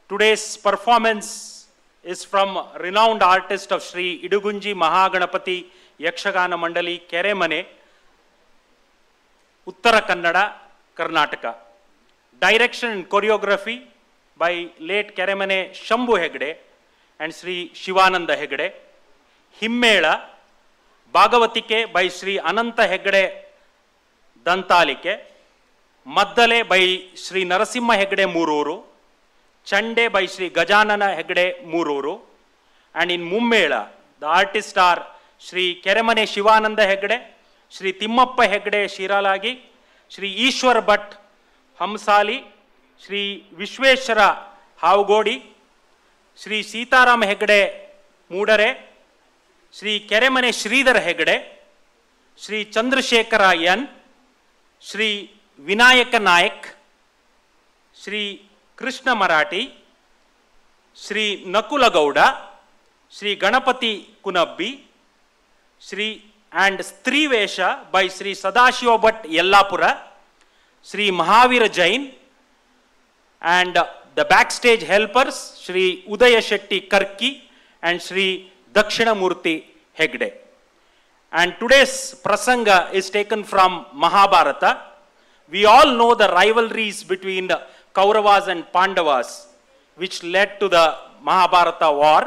Today's performance is from renowned artist of Sri Idugunji Mahaganapati Yakshagana Mandali Keremane, Uttara Kannada, Karnataka. Direction and choreography by late Keremane Shambhu Hegde and Sri Shivananda Hegde. Himmela, Bhagavatike by Sri Ananta Hegde ದಂತಾಲಿಕೆ ಮದ್ದಲೆ by Shri Narasimha Hegde Mururu ಚಂಡೆ by Shri Gajanana Hegde Mururu and in ಮುಮ್ಮೇಳ the artist are Shri Keremane Shivananda Hegde Shri Timmappa Hegde Shiralagi Shri Eshwara Bhat Hamsali Shri Vishweshwara Havugodi Shri Seetharama Hegde Moodare Shri Keremane Shridhara Hegde Shri Chandrashekhara N Shri Vinayaka Nayak Shri Krishna Marathi Shri Nakulagowda Shri Ganapati Kunabbi Shri and ಸ್ತ್ರೀವೇಷ by Shri Sadashiva Bhat Yellapur Shri Mahavir Jain and the back stage helpers Shri Udaya Shetty Karki and Shri Dakshinamurthy Hegde And today's prasanga is taken from Mahabharata. We all know the rivalries between the Kauravas and Pandavas, which led to the Mahabharata war.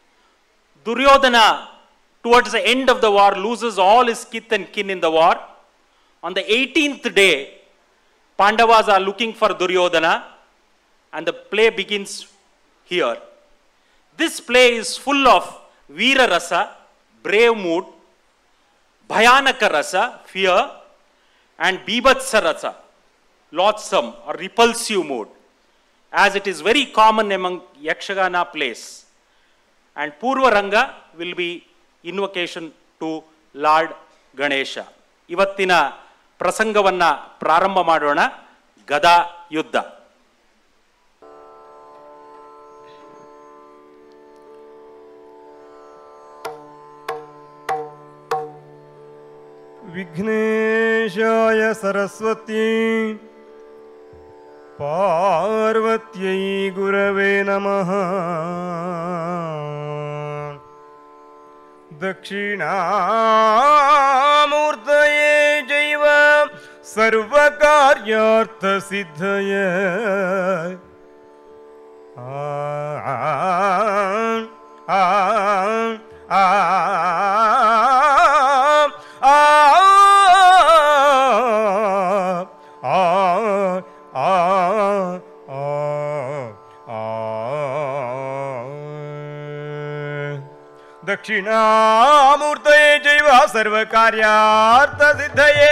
Duryodhana, towards the end of the war, loses all his kith and kin in the war. On the 18th day, Pandavas are looking for Duryodhana, and the play begins here. This play is full of Veera Rasa, brave mood, Bhayanaka Rasa, fear, and Bibhatsa Rasa, loathsome or repulsive mood, as it is very common among Yakshagana plays. And Purva Ranga will be invocation to Lord Ganesha. ಇವತ್ತಿನ ಪ್ರಸಂಗವನ್ನ ಪ್ರಾರಂಭ ಮಾಡೋಣ ಗದಾ ಯುದ್ಧ विघ्नेशाय सरस्वती पार्वत्यै गुरवे नमः दक्षिणामूर्तये जैव सर्वकार्यार्थसिद्धय आ आ आ दक्षिणामूर्तये जैव सर्वकार्यार्थसिद्धये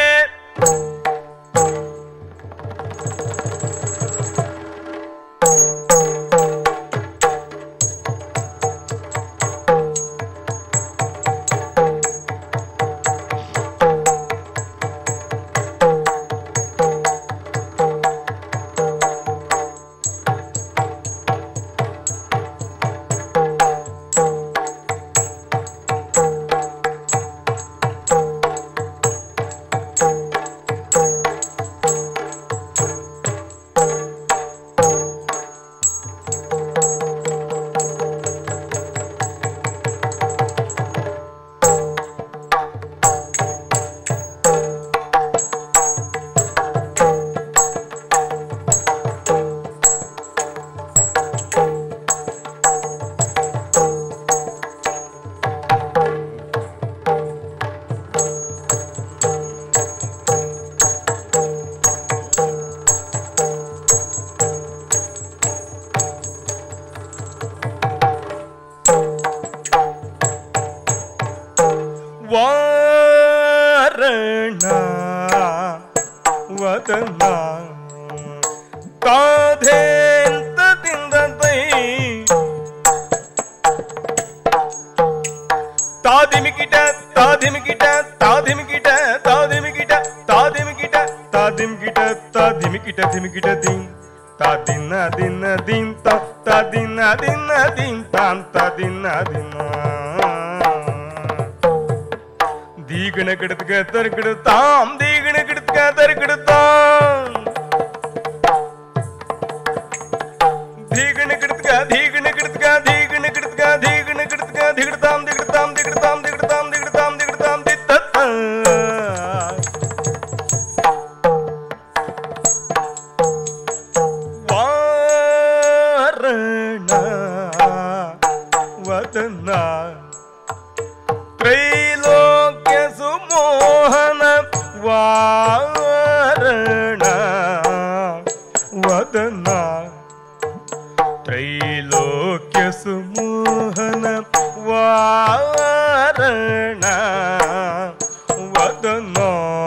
ವಾರಣ ವದನ ತಾಧೇಂತದಿಂದೈ ತಾದಿಮಿಕಿಟ ತಾದಿಮಿಕಿಟ ತಾದಿಮಿಕಿಟ ತಾದಿಮಿಕಿಟ ತಾದಿಮಿಕಿಟ ತಾದಿಮಿಕಿಟ ತಾದಿಮಿಕಿಟ ದಿಮಿಕಿಟ ದಿಂ ತಾದಿನ್ನ ದಿನ್ನ ದಿಂ ತ ತಾದಿನ್ನ ದಿನ್ನ ದಿಂ ತಾಂ ತಾದಿನ್ನ ದಿನ್ನ ದೀಗಣ ಗಿಡತ್ಕ ತರ್ಗಿಡುತ್ತಾಂ ದೀಗಣ ಗಿಡತ್ಕ ತರ್ಗಿಡುತ್ತಾಂ ದೀಗಣ ಗಿಡತ್ಕ ಧೀಗಣ ಗಿಡತ್ಕ ಧೀಗಣ ಗಿಡತ್ಕ ಧೀಗಣ ಗಿಡತ್ಕ ಧಿಗಡ್ತಾಂ ದಿಗಡ್ತಾಂ ದಿಗಡ್ತಾಂ ದಿಗಡ್ತಾಂ ದಿಗಡ್ತಾಂ ದಿಗಡ್ತಾಂ ದಿತ್ತ ವಾರಣ ವದನ ತ್ರೈಲೋಕ್ಯ ಸುಮೋಹನ ವಾರಣ ವದನ ತ್ರೈಲೋಕ್ಯ ಸುಮೋಹನ ವಾರಣ ವದನ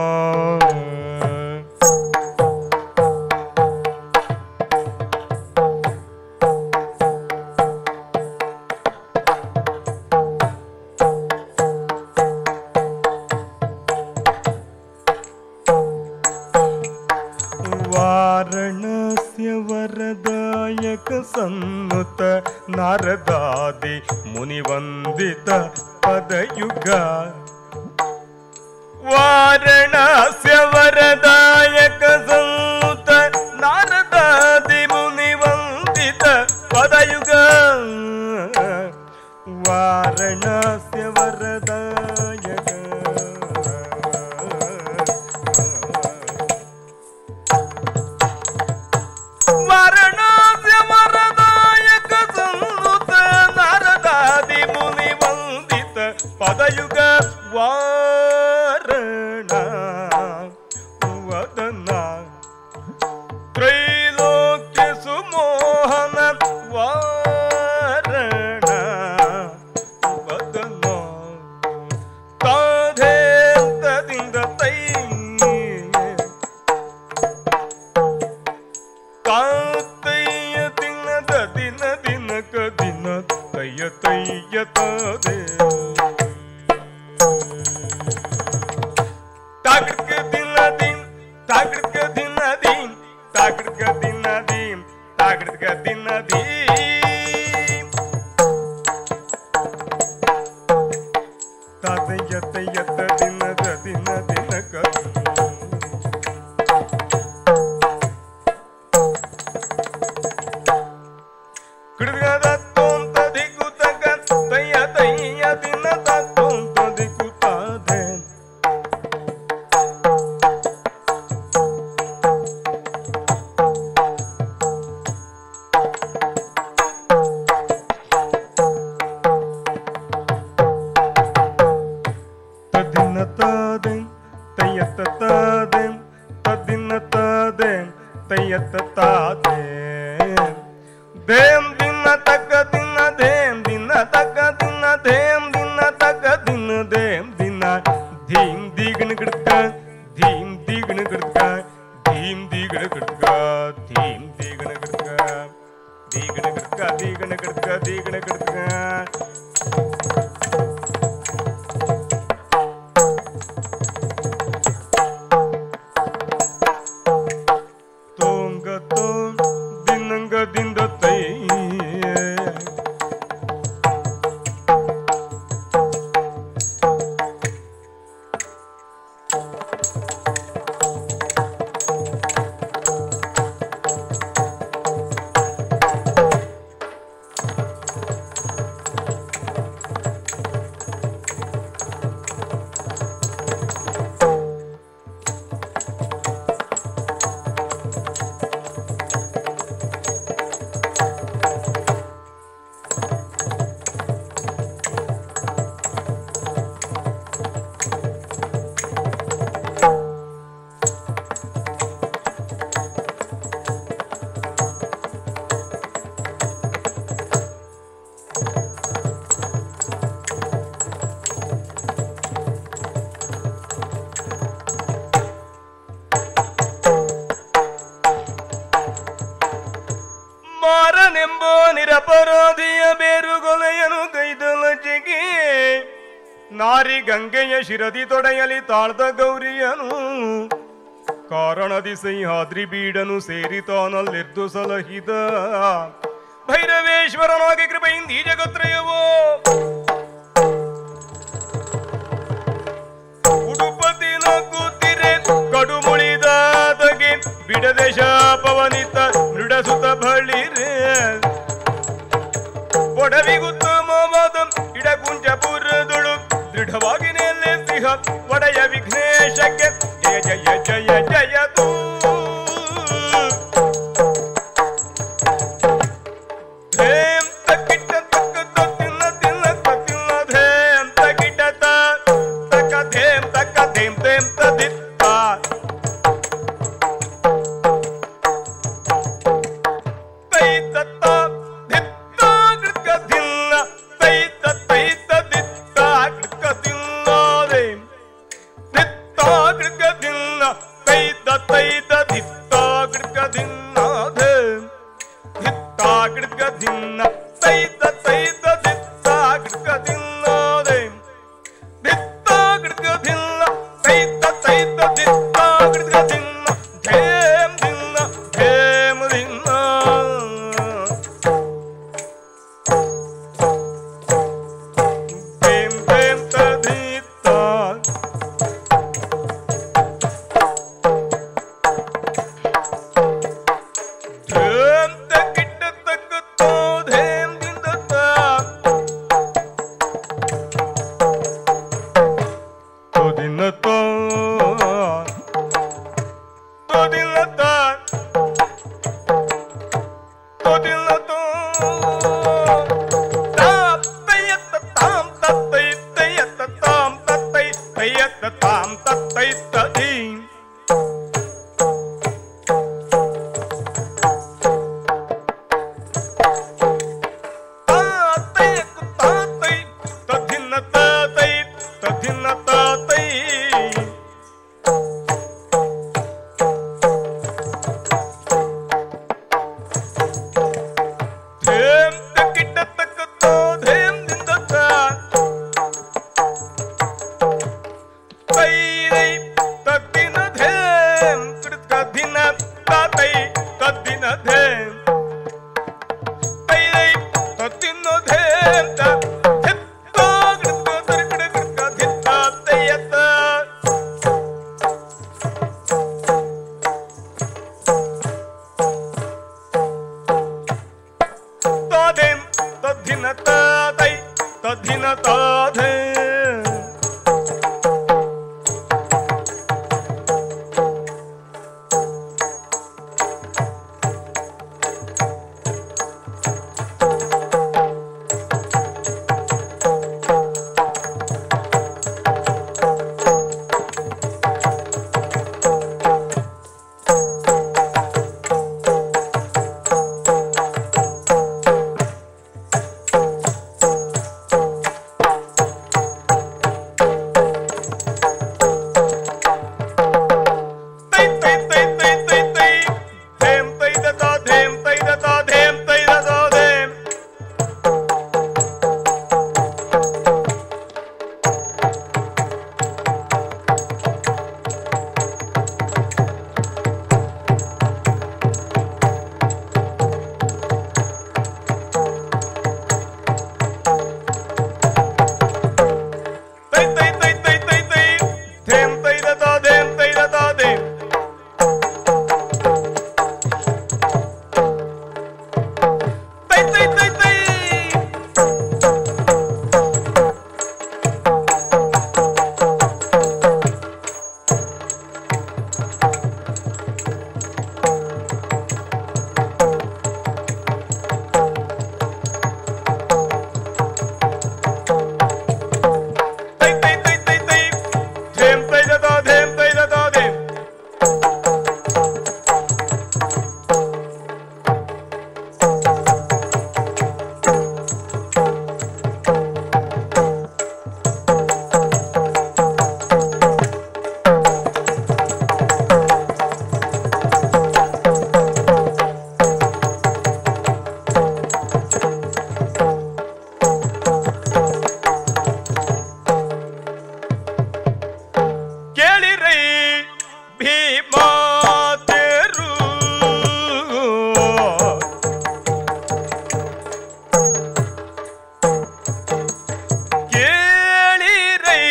ವಾರಣಸ್ಯ ವರದಾಯಕ ಸನ್ನುತ ನಾರದಾದಿ ಮುನಿವಂದಿತ ಪದಯುಗ ವಾರಣಸ್ಯ ವರದಾಯಕ ಸನ್ನುತ ನಾರದಾದಿ ಮುನಿವಂದಿತ ಪದಯುಗ ವಾರಣಸ್ಯ ವರದಾಯಕ ವಾರಣಾಸ್ಯ ವರದಾಯಕ ಸಂನುತ ನಾರದಾದಿ ಮುನಿ ವಂದಿತ ಪದಯುಗ ವಾರಣ ವದನ ತ್ರೈಲೋಕ್ಯ ಸುಮೋಹನ ವಾರಣ ವದನ ತಾಧೇಂತದಿಂದ ತೈ ಕಾತಯ್ಯ ದಿನದ ದಿನ ದಿನಕ ದಿನ ತಯ್ಯ ತಯ್ಯ ತಾರೆ ತಾಗಡ್ಕ ದಿನ ದಿನ್ ತಾಗಡ್ಕ ದಿನ ದಿನ್ ತಾಗಡ್ಕ ದಿನ ದಿನ್ ತಾಗಡ್ಕ ದಿನ ದೀನ್ ತಾತಯ್ಯ ತಯ್ಯ ತ ದಿನದ ದಿನ ದಿನಕ ಕೃಗದ ತೋಂತ ದಿಗುತಕ ತಯ್ಯ ತಯ್ಯ ದಿನದ ತೋಂತ ದಿಗುತ್ತದೆ ತದಿನ ತಾದೆ ತಯ್ಯತ್ತ ತಾದೆ ತದಿನ ತಾದೆ ತಯ್ಯತ್ತ ತಾದೆ ದೇಂ ದಿನ ತಕ ದಿನ ದೇಂ ದಿನ ತಕ ದಿನ ದೇಂ ದಿನ ತಕ ದಿನ ದೇಂ ದಿನ ಧೀಂ ದಿಗಣ ಗಿಡ್ಕ ಧೀಂ ದಿಗಣ ಗಿಡ್ಕ ಧೀಂ ದಿಗಣ ಗಿಡ್ಕ ಧೀಂ ದಿಗಣ ಗಿಡ್ಕ ದಿಗಣ ಗಿಡ್ಕ ದಿಗಣ ಗಿಡ್ಕ ದಿಗಣ ಗಿಡ್ಕ ತೋಂಗ ತೋಂ ದಿನಂಗದಿಂದ ತೈ ಮಾರನೆಂಬೋ ನಿರಪರಾಧಿಯ ಬೇರುಗೊಲೆಯನು ಕೈದಲ ಜಗಿ ನಾರಿ ಗಂಗೆಯ ಶಿರದಿ ತೊಡೆಯಲಿ ತಾಳ್ದ ಗೌರಿಯನು ಕಾರಣದಿ ಸಹ್ಯಾದ್ರಿ ಬೀಡನು ಸೇರಿ ತಾನಲ್ಲಿರ್ದು ಸಲಹಿದ ಭೈರವೇಶ್ವರನಾಗಿ ಕೃಪೆಯಿಂದ ಈ ಜಗತ್ರಯವೋ ಉಡುಪತಿನ ಕೂತಿರೆ ಕಡು ಮುಳಿದಾದಗೆ ಬಿಡದೆ ಶಾಪವನಿತ ಮೃಡಸುತ ಬಳಿರೆ ದೇಶಕ್ಕೆ ಜಯ ಜಯ ಜಯ ಜಯದು ಧೇಂ ತಕಿಟ ತಕ ತಿನ್ನ ತಿನ್ನ ತಿನ್ನ ಧೇಂ ತಕಿಟ ತ ತಕ ಧೇಂ ತಕ ಧೇಂ ಧೇಂ ತದಿತ್ತ ತೈ ತತ್ತ ದಿತ್ತ ಗೃಕ ದಿನ್ನ ತೈ ತೈ ತದಿತ್ತ ಗೃಕ ದಿನ್ನ ಧೇಂ ದಿತ್ತ ಗೃಕ ದಿನ್ನ ತೈ ತೈ ತದಿತ್ತ ಗೃಕ ದಿನ್ನ ಧೇಂ ದಿತ್ತಾಗಿಡ್ಗದಿನ್ನ ತೈತ ತೈತ ದಿತ್ತಾಗಿಡ್ಗದಿನ್ನದೆ ದಿತ್ತಾಗಿಡ್ಗದಿನ್ನ ತೈತ ತೈತ ದಿತ್ತಾಗಿಡ್ಗದಿನ್ನ ಧೇಮ್ ದಿನ್ನ ಧೇಮ್ ದಿನ್ನ ಧೇಮ್ ಧೇಮ್ ತದಿತ್ತ ಧೇಮ್ ತಕಿಟ್ಟ ತಕ್ಕತ್ತೋ ಧೇಮ್ ದಿಂದತ್ತ ತೋದಿನ್ನತ್ತೋ ತೋದಿನ್ನತ್ತ ತೋದಿನ್ನತ್ತೋ ತಾಮ್ ತಯ್ಯತ್ತ ತಾಮ್ ತತ್ತೈ ತಯ್ಯತ್ತ ತಾಮ್ ತತ್ತೈ ತಯ್ಯತ್ತ ತಾಮ್ ತತ್ತೈ ತದೀಂ ತಾತೈ ತಾತೈ ತಧಿನ್ನ ತಾತೈ ತಧಿನ್ನ ತಾತೈ ಧೇಮ್ ತಕಿಟ್ಟ ತಕ್ಕತ್ತೋ ಧೇಮ್ ದಿಂದ ತಾ ತೈರೈ ತದ್ದಿನ ಧೇಮ್ ಕೃತ್ಕ ದಿನ ತಾತೈ ತದ್ದಿನ ಧೇಮ್ ತೈರೈ ತತ್ತಿನ ಧೇಮ್ ತ ಧಿತ್ತ ಗೃತ್ಕ ತರ್ಕಡ ಗೃತ್ಕ ಧಿತ್ತ ತಯ್ಯತ್ತ ತಾದೇಂ ತದ್ದಿನ ತಾತೈ ತದ್ದಿನ ತಾಧೇ ತೈ ತೈ ತೈ ತೈ ತೈ ತೈ ಧೇಮ್ ತೈ ದತ ಧೇಮ್ ತೈ ದತ ಧೇಮ್ ತೈ ದತ ಧೇಮ್ ತೈ ತೈ ತೈ ತೈ ತೈ ತೈ ಧೇಮ್ ತೈ ದತ ಧೇಮ್ ತೈ ದತ ಧೇಮ್ ತೈ ತೈ ತೈ ತೈ ತೈ ತೈ ತೈ ತೈ ತೈ ಧೇಮ್ ತೈ ದತ ಧೇಮ್ ತೈ ದತ ಧೇಮ್ ಕೇಳಿರೈ ಭೀಮಾತೆರು ಕೇಳಿರೈ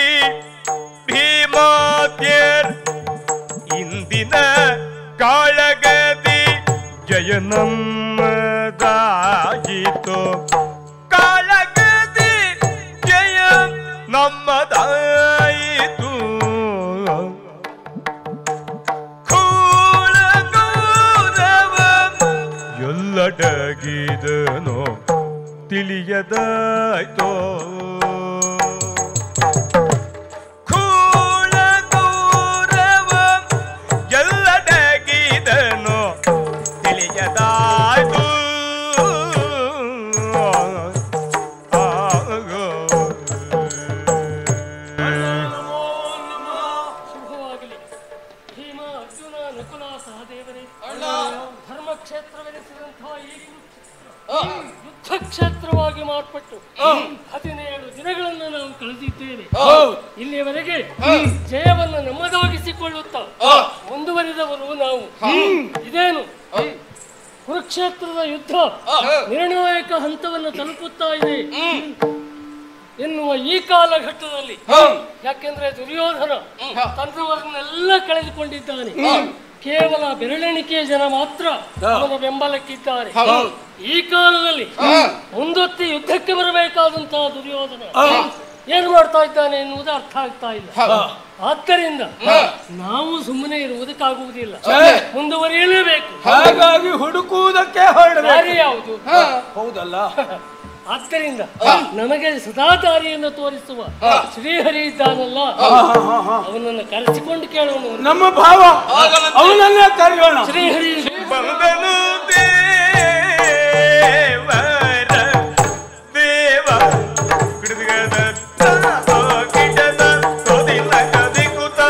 ಭೀಮಾತ್ಯರ್ ಇಂದಿನ ಕಾಳಗದಿ ಜಯ ನಮ್ಮದಾಯಿತು ಕಾಳಗದಿ ಜಯ ನಮ್ಮದಾಯಿತು ಅಡಗಿದನೋ ತಿಳಿಯದಾಯ್ತೋ ಕೂಳ ದೂರವ ಎಲ್ಲಡಗಿದನೋ ತಿಳಿಯದಾಯ್ತು ಶುಭವಾಗಲಿ ಭೀಮ ಅರ್ಜುನ ನಕುಲ ಸಹದೇವರೇ ಧರ್ಮಕ್ಷೇತ್ರವೆನಿಸಿದಂತಹ ಈ ಕುರುಕ್ಷೇತ್ರ ಯುದ್ಧ ಕ್ಷೇತ್ರವಾಗಿ ಮಾರ್ಪಟ್ಟು ಹದಿನೇಳು ದಿನಗಳನ್ನು ನಾವು ಕಳೆದಿದ್ದೇವೆ ಇಲ್ಲಿಯವರೆಗೆ ಜಯವನ್ನು ನಮ್ಮದಾಗಿಸಿಕೊಳ್ಳುತ್ತಾ ಮುಂದುವರಿದವರು ನಾವು ಇದೇನು ಕುರುಕ್ಷೇತ್ರದ ಯುದ್ಧ ನಿರ್ಣಾಯಕ ಹಂತವನ್ನು ತಲುಪುತ್ತಾ ಇದೆ ಎನ್ನುವ ಈ ಕಾಲಘಟ್ಟದಲ್ಲಿ ಯಾಕೆಂದ್ರೆ ದುರ್ಯೋಧನ ತಂತ್ರವನ್ನೆಲ್ಲ ಕಳೆದುಕೊಂಡಿದ್ದಾನೆ ಕೇವಲ ಬೆರಳೆಣಿಕೆಯ ಜನ ಮಾತ್ರ ಅವನ ಬೆಂಬಲಕ್ಕಿದ್ದಾರೆ ಈ ಕಾಲದಲ್ಲಿ ಮುಂದೊತ್ತಿ ಯುದ್ಧಕ್ಕೆ ಬರಬೇಕಾದಂತಹ ದುರ್ಯೋಧನ ಏನು ಮಾಡ್ತಾ ಇದ್ದಾನೆ ಎನ್ನುವುದು ಅರ್ಥ ಆಗ್ತಾ ಇಲ್ಲ ಆದ್ದರಿಂದ ನಾವು ಸುಮ್ಮನೆ ಇರುವುದಕ್ಕಾಗುವುದಿಲ್ಲ ಮುಂದುವರಿಯಲೇಬೇಕು ಹಾಗಾಗಿ ಹುಡುಕುವುದಕ್ಕೆ ಹೊರಡಬೇಕು ದಾರಿ ಯಾವುದು ಹೌದಲ್ಲ ಆದ್ದರಿಂದ ನಮಗೆ ಸದಾ ದಾರಿಯನ್ನು ತೋರಿಸುವ ಶ್ರೀಹರಿ ಇದ್ದಾನಲ್ಲ ಅವನನ್ನು ಕರೆಸಿಕೊಂಡು ಕೇಳೋಣ ನಮ್ಮ ಭಾವ ಅವನನ್ನೇ ಕರೆಯೋಣ ಶ್ರೀಹರಿ ಬಂದನು ದೇವರ ದೇವ ಗಿಡದ ಗಿಡದ ತೊದಿಲ ಕದಿಕುತ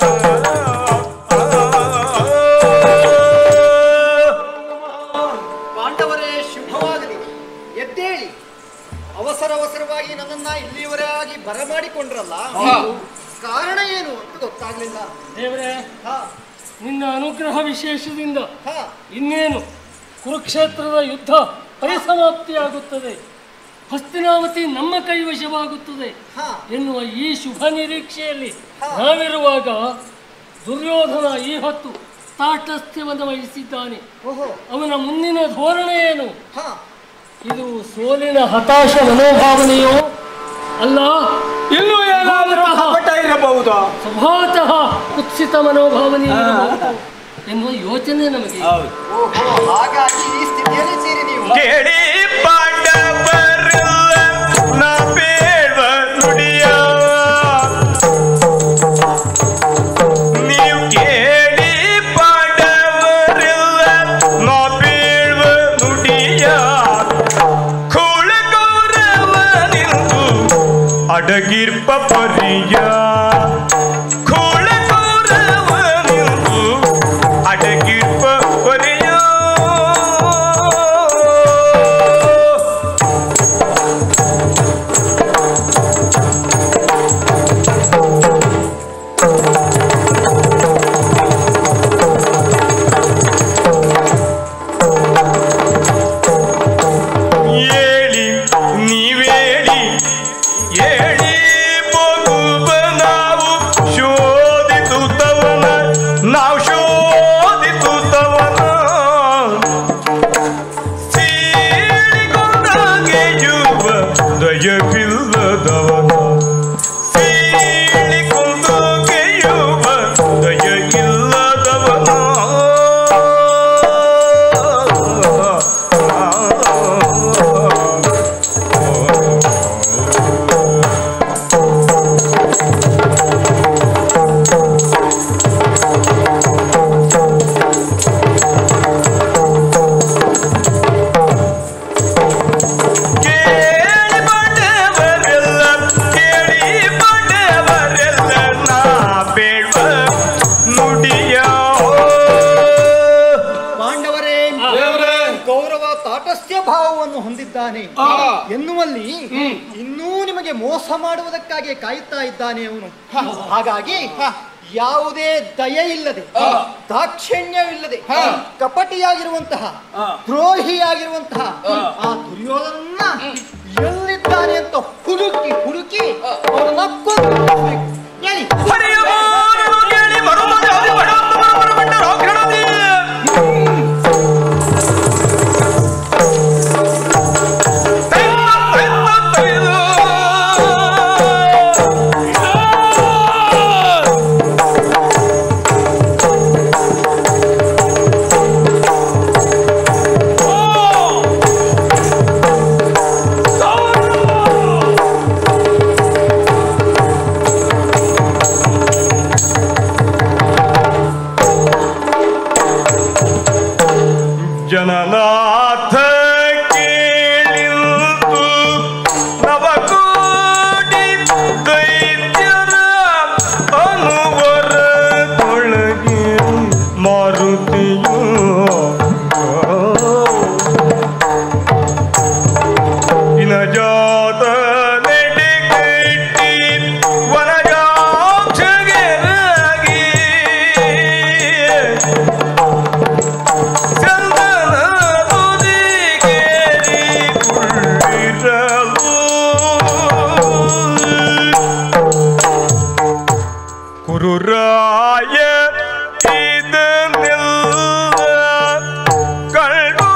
ಪಾಂಡವರೇ ಶುಭವಾಗಲಿ ಎದ್ದೇಳಿ ಅವಸರ ಅವಸರವಾಗಿ ನನ್ನನ್ನ ಇಲ್ಲಿಯವರೆಗಾಗಿ ಬರಮಾಡಿಕೊಂಡ್ರಲ್ಲ ಕಾರಣ ಏನು ಅಂತ ಗೊತ್ತಾಗ್ಲಿಲ್ಲ ದೇವರೇ ಹಾ ನಿನ್ನ ಅನುಗ್ರಹ ವಿಶೇಷದಿಂದ ಹಾ ಇನ್ನೇನು ಕುರುಕ್ಷೇತ್ರದ ಯುದ್ಧ ಪರಿಸಮಾಪ್ತಿಯಾಗುತ್ತದೆ ಹಸ್ತಿನಾವತಿ ನಮ್ಮ ಕೈವಶವಾಗುತ್ತದೆ ಹಾ ಎನ್ನುವ ಈ ಶುಭ ನಿರೀಕ್ಷೆಯಲ್ಲಿ ನಾವಿರುವಾಗ ದುರ್ಯೋಧನ ಈ ಹೊತ್ತು ತಾಟಸ್ಥ್ಯವನ್ನು ವಹಿಸಿದ್ದಾನೆ ಓಹೋ ಅವನ ಮುಂದಿನ ಧೋರಣೆ ಏನು ಹಾ ಇದು ಸೋಲಿನ ಹತಾಶ ಮನೋಭಾವನೆಯೋ ಅಲ್ಲ ಇಲ್ಲೂ ಏನಾದರೂ ಕಪಟ ಇರಬಹುದಾ ಸ್ವಭಾವತಃ ಕುತ್ಸಿತ ಮನೋಭಾವನೆ ಇರಬಹುದು ಎನ್ನುವ ಯೋಚನೆ ನಮಗೆ ಇದೆ. ಓಹೋ ಹಾಗಾಗಿ ಈ ಸ್ಥಿತಿಯಲ್ಲಿ ಸೇರಿ ನೀವು ಕೇಳಿ ಪಾಂಡವರೆಲ್ಲ ನಾ ಬೇಡ ನುಡಿಯ ನೀವು ಕೇಳಿ ಪಾಂಡವರೆಲ್ಲ ನಾ ಬೇಡ ನುಡಿಯ ಕೂಳ ಗೌರವ ನಿಂದು ಅಡಗಿರ್ಪ ಪರಿಯ ಕೂಳ ಗೌರವ ನಿಂದು ಅಡಗಿರ್ಪ ಪರಿಯ ಹೇಳಿ ನೀವೇಳಿ ಹೇಳಿ ಹೋಗುವ ನಾವು ಶೋಧಿಸುತ್ತವನ ನಾವು ಶೋಧಿಸುತ್ತವನ ಸೀಳಿಕೊಂಡಾಗೆಯುವ ದಯವಿಲ್ಲದವನ ಸೀಳಿಕೊಂಡಾಗೆಯುವ ದಯವಿಲ್ಲದವನ ಕೇಳಿ ಬಂದವರೆಲ್ಲ ಕೇಳಿ ಬಂದವರೆಲ್ಲ ನಾ ಬೇಡ ನುಡಿಯ ಪಾಂಡವರೇ ಗೌರವ ತಾಟಸ್ಥ್ಯ ಭಾವವನ್ನು ಹೊಂದಿದ್ದಾನೆ ಎನ್ನುವಲ್ಲಿ ಇನ್ನೂ ನಿಮಗೆ ಮೋಸ ಮಾಡುವುದಕ್ಕಾಗಿ ಕಾಯುತ್ತಾ ಇದ್ದಾನೆ ಅವನು ಹಾಗಾಗಿ ಯಾವುದೇ ದಯೆ ಇಲ್ಲದೆ ದಾಕ್ಷಿಣ್ಯವಿಲ್ಲದೆ ಕಪಟಿಯಾಗಿರುವಂತಹ ದ್ರೋಹಿಯಾಗಿರುವಂತಹ ಆ ದುರ್ಯೋಧನನ್ನ ಎಲ್ಲಿದ್ದಾನೆ ಅಂತ ಹುಡುಕಿ ಹುಡುಕಿ ಅವರನ್ನ ಕೊಂದು ಹೇಳಿ ಹರಿಯ ಮಾತು ಕೇಳಿ ಮರುಮನೆ ಅದು ಬಡವತ್ತು ಬರಬಂಡ ರೋಗಿಣದಿ. ತೆಮ್ಮ ತೆಮ್ಮ ತೆಯ್ದು. ನಾಥ ಕೇಳಿಂದು ನವಕೋಟಿ ದೈತ್ಯರ ಅನುವರ ತೊಳಗೆ ಮಾರುತಿಯೋ ಇನಜಾತ ನೆಡೆಗಟ್ಟಿ ವನಜಾಕ್ಷಗೆರಗಿ ಚಂದನ ತುದಿಗೇರಿ ಕುಳ್ಳಿರಲು ಕುರುರಾಯ ಇದನ್ನೆಲ್ಲ ಕಂಡು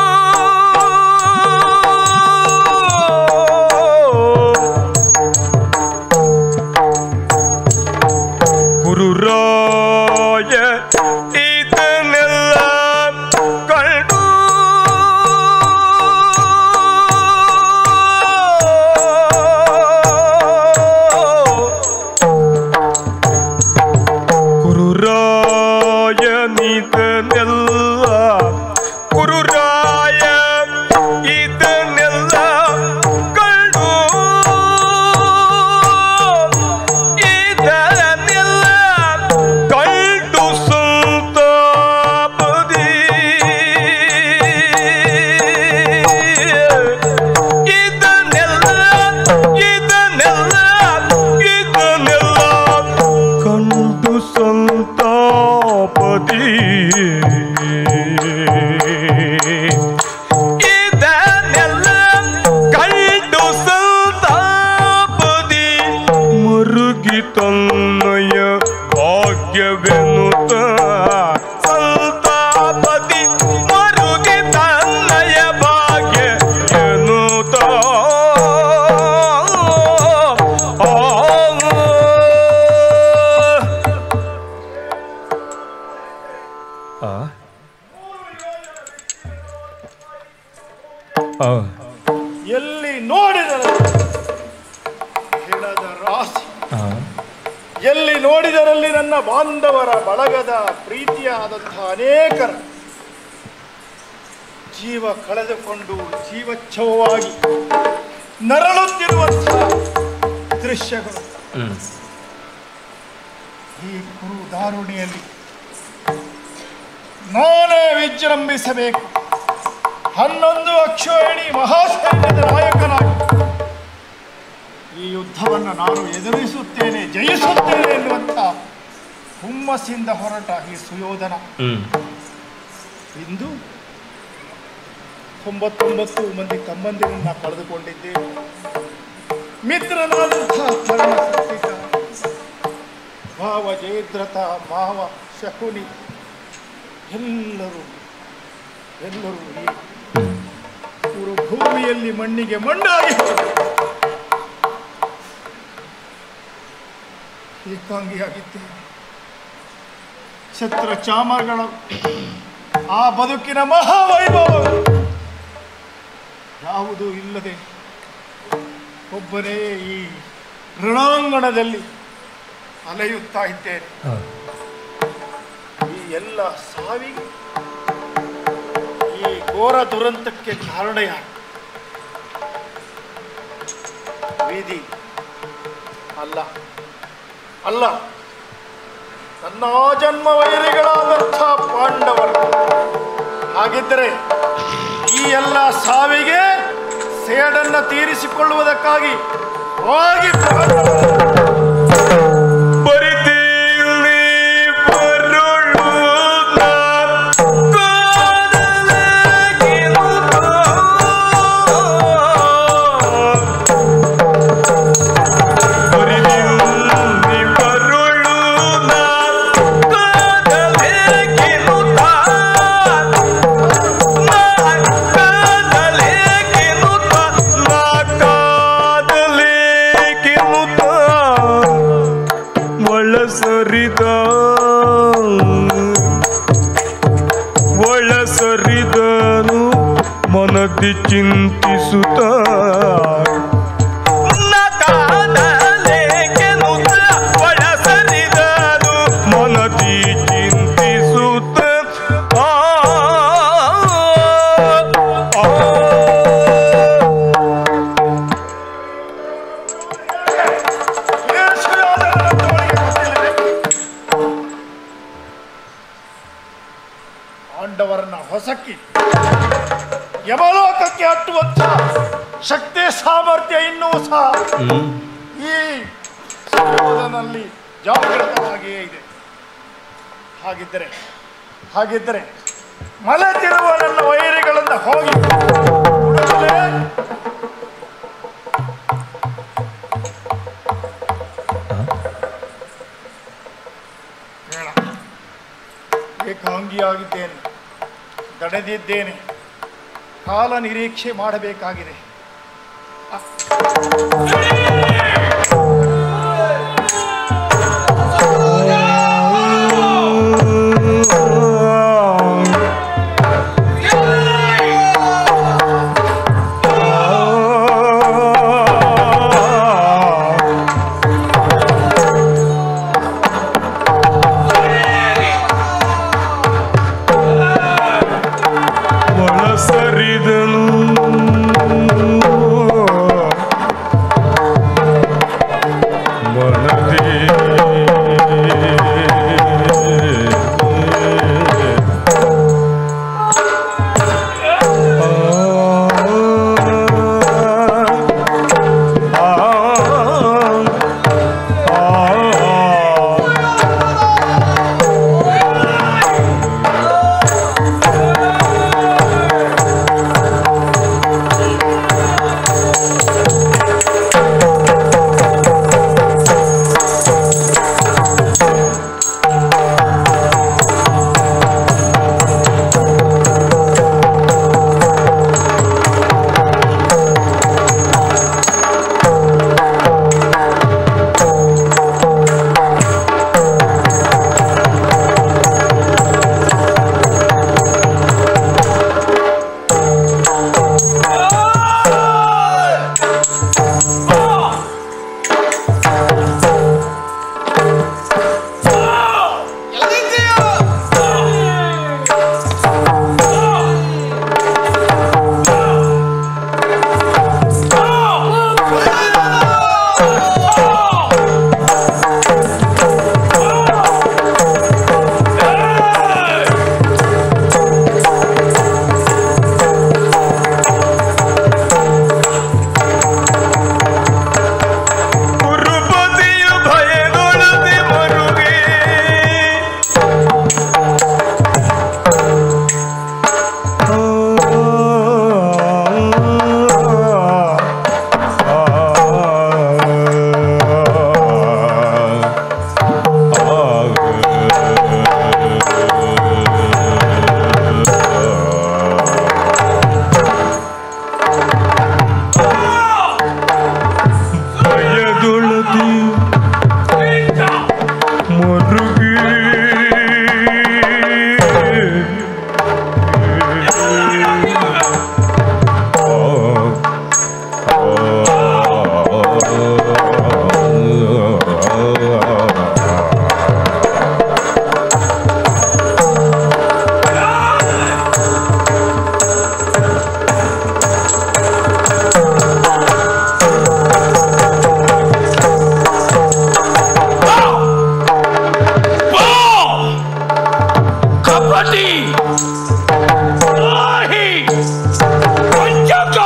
ಗುರುರಾಯ ಇದನ್ನೆಲ್ಲ ಕಂಡು ಗುರುರಾಯ ನಿದನೆಲ್ಲ ಗುರುರಾಯ ಇದನ್ನೆಲ್ಲ ಕಂಡು ಇದನ್ನೆಲ್ಲ ಕಂಡು ಸಂತಾಪದಿ ಇದನ್ನೆಲ್ಲ ಇದನ್ನೆಲ್ಲ ಇದನ್ನೆಲ್ಲ ಕಂಡು ಸಂತಾಪದಿ ಇದನ್ನೆಲ್ಲ ಕಂಡು ಸಂತಾಪದಿ ಮರುಗಿ ತನ್ನಯ ಭಾಗ್ಯವೆನುತ ಸಂತಾಪದಿ ಮರುಗಿ ತನ್ನಯ ಭಾಗ್ಯ ಎನ್ನುತ್ತ ಆ ಆ ಎಲ್ಲಿ ನೋಡಿದರೆ ಹೆಣದ ರಾಶಿ ಆ ಎಲ್ಲಿ ನೋಡಿದರಲ್ಲಿ ನನ್ನ ಬಾಂಧವರ ಬಳಗದ ಪ್ರೀತಿಯಾದಂತಹ ಅನೇಕರ ಜೀವ ಕಳೆದುಕೊಂಡು ಜೀವಚ್ಛವವಾಗಿ ನರಳುತ್ತಿರುವಂತಹ ದೃಶ್ಯಗಳು ಈ ಕುರು ದಾರುಣಿಯಲ್ಲಿ ನಾನೇ ವಿಜೃಂಭಿಸಬೇಕು ಹನ್ನೊಂದು ಅಕ್ಷೋಹಿಣಿ ಮಹಾಸೈನ್ಯದ ನಾಯಕನಾಗಿ ಈ ಯುದ್ಧವನ್ನು ನಾನು ಎದುರಿಸುತ್ತೇನೆ ಜಯಿಸುತ್ತೇನೆ ಎನ್ನುವಂಥ ಹುಮ್ಮಸ್ಸಿಂದ ಹೊರಟ ಈ ಸುಯೋಧನ ಇಂದು ತೊಂಬತ್ತೊಂಬತ್ತು ಮಂದಿ ತಮ್ಮಂದಿರನ್ನ ಕಳೆದುಕೊಂಡಿದ್ದೇನೆ ಮಿತ್ರನಾದಂತಹ ತರುಣ ಸತ್ಯಿಕ ಭಾವ ಜಯದ್ರಥ ಮಾವ ಶಕುನಿ ಎಲ್ಲರೂ ಎಲ್ಲರೂ ಈ ಪೂರ್ವ ಭೂಮಿಯಲ್ಲಿ ಮಣ್ಣಿಗೆ ಮಣ್ಣಾಗಿ ಹೋದರು. ಏಕಾಂಗಿಯಾಗಿದ್ದೇನೆ ಛತ್ರ ಚಾಮರಗಳ ಆ ಬದುಕಿನ ಮಹಾವೈಭವ ಯಾವುದೂ ಇಲ್ಲದೆ ಒಬ್ಬನೇ ಈ ರಣಾಂಗಣದಲ್ಲಿ ಅಲೆಯುತ್ತಾ ಇದ್ದೇನೆ ಈ ಎಲ್ಲ ಸಾವಿಗೆ ಈ ಘೋರ ದುರಂತಕ್ಕೆ ಕಾರಣ ಯಾರು ವಿಧಿ ಅಲ್ಲ ಅಲ್ಲ ನನ್ನ ಜನ್ಮ ವೈರಿಗಳಾದಂಥ ಪಾಂಡವರು ಹಾಗಿದ್ದರೆ ಈ ಎಲ್ಲ ಸಾವಿಗೆ ಸೇಡನ್ನು ತೀರಿಸಿಕೊಳ್ಳುವುದಕ್ಕಾಗಿ ಹೋಗಿ ಬರಿತೀನಿ ಬರುಳುತ್ತ ಕಾದಲಗಿರುತ್ತ. ಬರಿತೀನಿ ಬರುಳುತ್ತ ಕಾದಲಗಿರುತ್ತ. ನಾ ಕಾದಲಗಿರುತ್ತ, ನಾ ಕಾದಲಗಿರುತ್ತ. ಒಳಸರಿದ ಒಳಸರಿದನು ಮನದಿ ಚಿಂತಿಸುತ್ತ ನಕಾದಲೇಕೆನುತ ಒಳಸರಿದನು ಮನದಿ ಚಿಂತಿಸುತ್ತ ಆ ಯಮಲೋಕಕ್ಕೆ ಅಟ್ಟುವಂಥ ಶಕ್ತಿ ಸಾಮರ್ಥ್ಯ ಇನ್ನೂ ಸಹ ಈ ಸಂಬೋಧನಲ್ಲಿ ಜಾಗೃತವಾಗಿಯೇ ಇದೆ ಹಾಗಿದ್ದರೆ ಹಾಗಿದ್ದರೆ ಮಲೆತಿರುವ ನನ್ನ ವೈರಿಗಳಿಂದ ಹೋಗಿ ಹುಡುಕಲೇ ಬೇಡ ಏಕಾಂಗಿಯಾಗಿದ್ದೇನೆ ದಡೆದಿದ್ದೇನೆ ಕಾಲ ನಿರೀಕ್ಷೆ ಮಾಡಬೇಕಾಗಿದೆ ಒಳಸರಿದನು ಮನದಿ ಗುರುಪತಿಯು ಭಯಗೊಳ್ಳದೆ ಮರುಗೆ ಭಯದೊಳದಿ ಮರುಗಿ ಕಬಡ್ಡಿ ಆಹಿ ಪಂಚಕ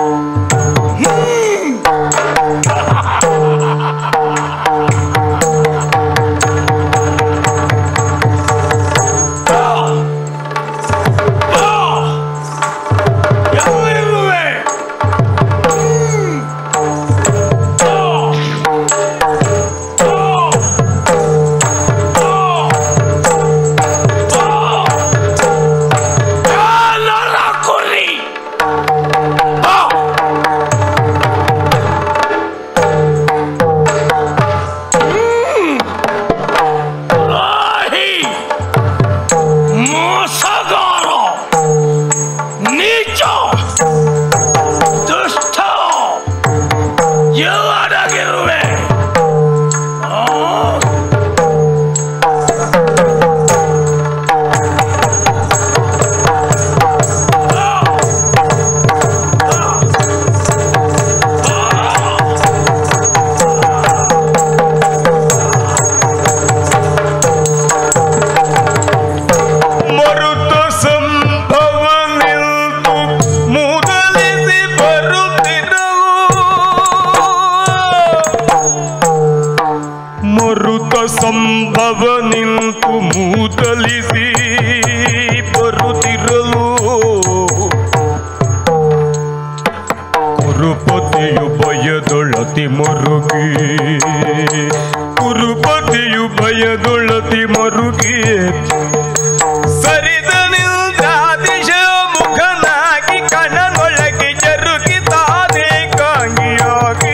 ಯಾವಿರುವೆ ಕೊರ್ರಿ ಮೋಸಗಾರ ನೀಚ ದುಷ್ಟ ಎಲ್ಲಡಗಿರುವೆ ಆ ಮರುತ ಸಂಭವ ನಿಲ್ತು ಭವ ನಿಂತು ಮೂತಲಿಸಿ ಬರುತ್ತಿರಲು ಕುರುಪತಿಯು ಭಯದೊಳತಿ ಮರುಗಿ ಕುರುಪತಿಯು ಭಯದೊಳತಿ ಮರುಗಿ ಸರಿದ ನಿಲ್ದಾದಿಶ ಮುಖನಾಗಿ ಕಣ್ಣನೊಳಗೆ ಜರುಗಿತಾದೆ ಕಾಂಗಿಯಾಗಿ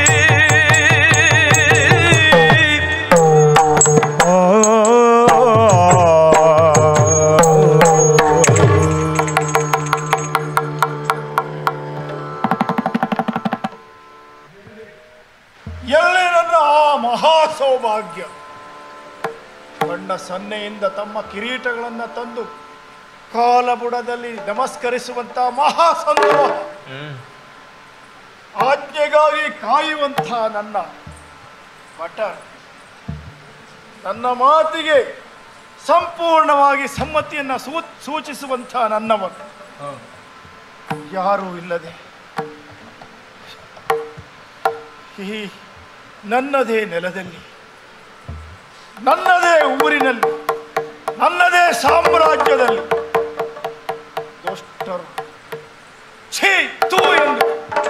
ಎಲ್ಲಿ ನನ್ನ ಆ ಮಹಾ ಸೌಭಾಗ್ಯ ಬಣ್ಣ ಸನ್ನೆಯಿಂದ ತಮ್ಮ ಕಿರೀಟಗಳನ್ನು ತಂದು ಕಾಲಬುಡದಲ್ಲಿ ನಮಸ್ಕರಿಸುವಂತ ಮಹಾ ಸಂದರ್ಭ ಆಜ್ಞೆಗಾಗಿ ಕಾಯುವಂಥ ನನ್ನ ಭಟ ನನ್ನ ಮಾತಿಗೆ ಸಂಪೂರ್ಣವಾಗಿ ಸಮ್ಮತಿಯನ್ನು ಸೂ ಸೂಚಿಸುವಂಥ ನನ್ನವನು ಯಾರೂ ಇಲ್ಲದೆ ಈ ನನ್ನದೇ ನೆಲದಲ್ಲಿ ನನ್ನದೇ ಊರಿನಲ್ಲಿ ನನ್ನದೇ ಸಾಮ್ರಾಜ್ಯದಲ್ಲಿ ದುಷ್ಟರು ಛೀ ತೂ ಎಂದು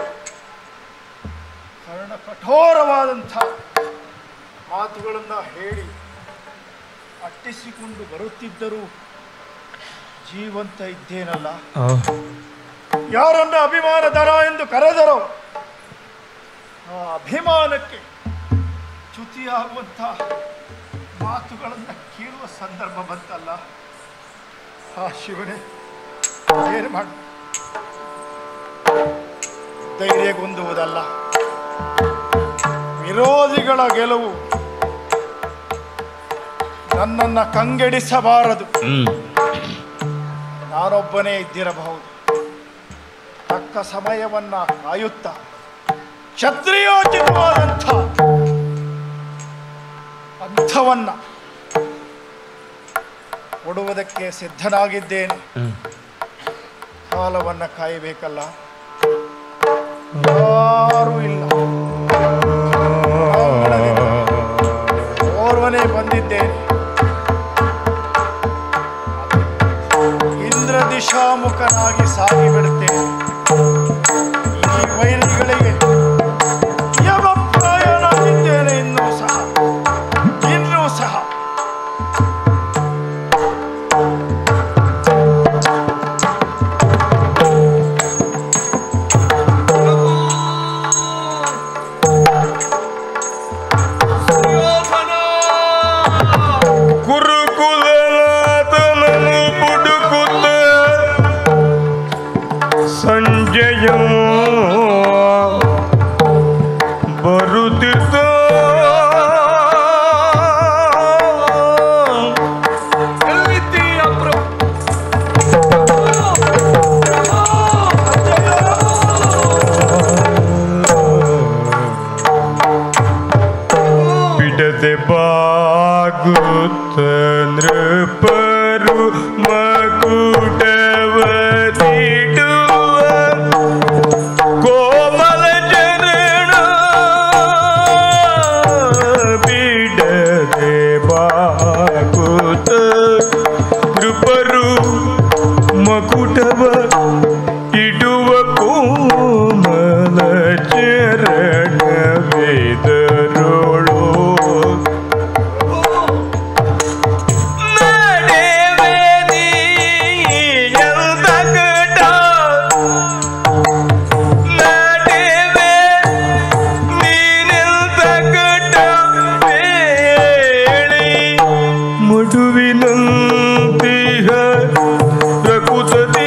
ಕರ್ಣ ಕಠೋರವಾದಂಥ ಮಾತುಗಳನ್ನು ಹೇಳಿ ಅಟ್ಟಿಸಿಕೊಂಡು ಬರುತ್ತಿದ್ದರೂ ಜೀವಂತ ಇದ್ದೇನಲ್ಲ ಯಾರನ್ನ ಅಭಿಮಾನ ದರ ಎಂದು ಕರೆದರೋ ಆ ಅಭಿಮಾನಕ್ಕೆ ಚ್ಯುತಿಯಾಗುವಂಥ ಮಾತುಗಳನ್ನು ಕೇಳುವ ಸಂದರ್ಭ ಬಂತಲ್ಲ ಆ ಶಿವನೇ ಏನು ಮಾಡ ಧೈರ್ಯಗೊಂದುವುದಲ್ಲ ವಿರೋಧಿಗಳ ಗೆಲುವು ನನ್ನನ್ನ ಕಂಗೆಡಿಸಬಾರದು ನಾನೊಬ್ಬನೇ ಇದ್ದಿರಬಹುದು ತಕ್ಕ ಸಮಯವನ್ನ ಕಾಯುತ್ತಾ ಕ್ಷತ್ರಿಯೋಚಿತವಾದಂಥ ಅಂಥವನ್ನ ಕೊಡುವುದಕ್ಕೆ ಸಿದ್ಧನಾಗಿದ್ದೇನೆ ಕಾಲವನ್ನ ಕಾಯಬೇಕಲ್ಲ ಯಾರೂ ಇಲ್ಲ ಅಂಗಳದಿಂದ ಓರ್ವನೇ ಬಂದಿದ್ದೇನೆ ಇಂದ್ರ ದಿಶಾಮುಖನಾಗಿ ಸಾಗಿಬಿಡುತ್ತೇನೆ ಈ ವೈರಿಗಳಿಗೆ ಯಮಪ್ರಾಯನಾಗಿದ್ದೇನೆ ಇನ್ನೂ ಸಹ ಇನ್ನೂ ಸಹ ಕುರುಕುಲನಾಥನನು ಹುಡುಕುತ್ತ ಸಂಜಯ ಬರುತ್ತಿದ್ದ ಬಿಡದೆ ಬಾಗುತ್ತ ನೃಪರು ಮಕುಟವ ನೀಡುವ ಕೋಮಲ ಚರಣ ಬಿಡದೆ ಬಾಗುತ್ತ ನೃಪರು ಮಕುಟವ ಇಡುವ ಕೋಮಲ ಚರಣ ವೇದರೋಳು ಮಡುವಿನಂತಿಹ ಪ್ರಕುತದಿ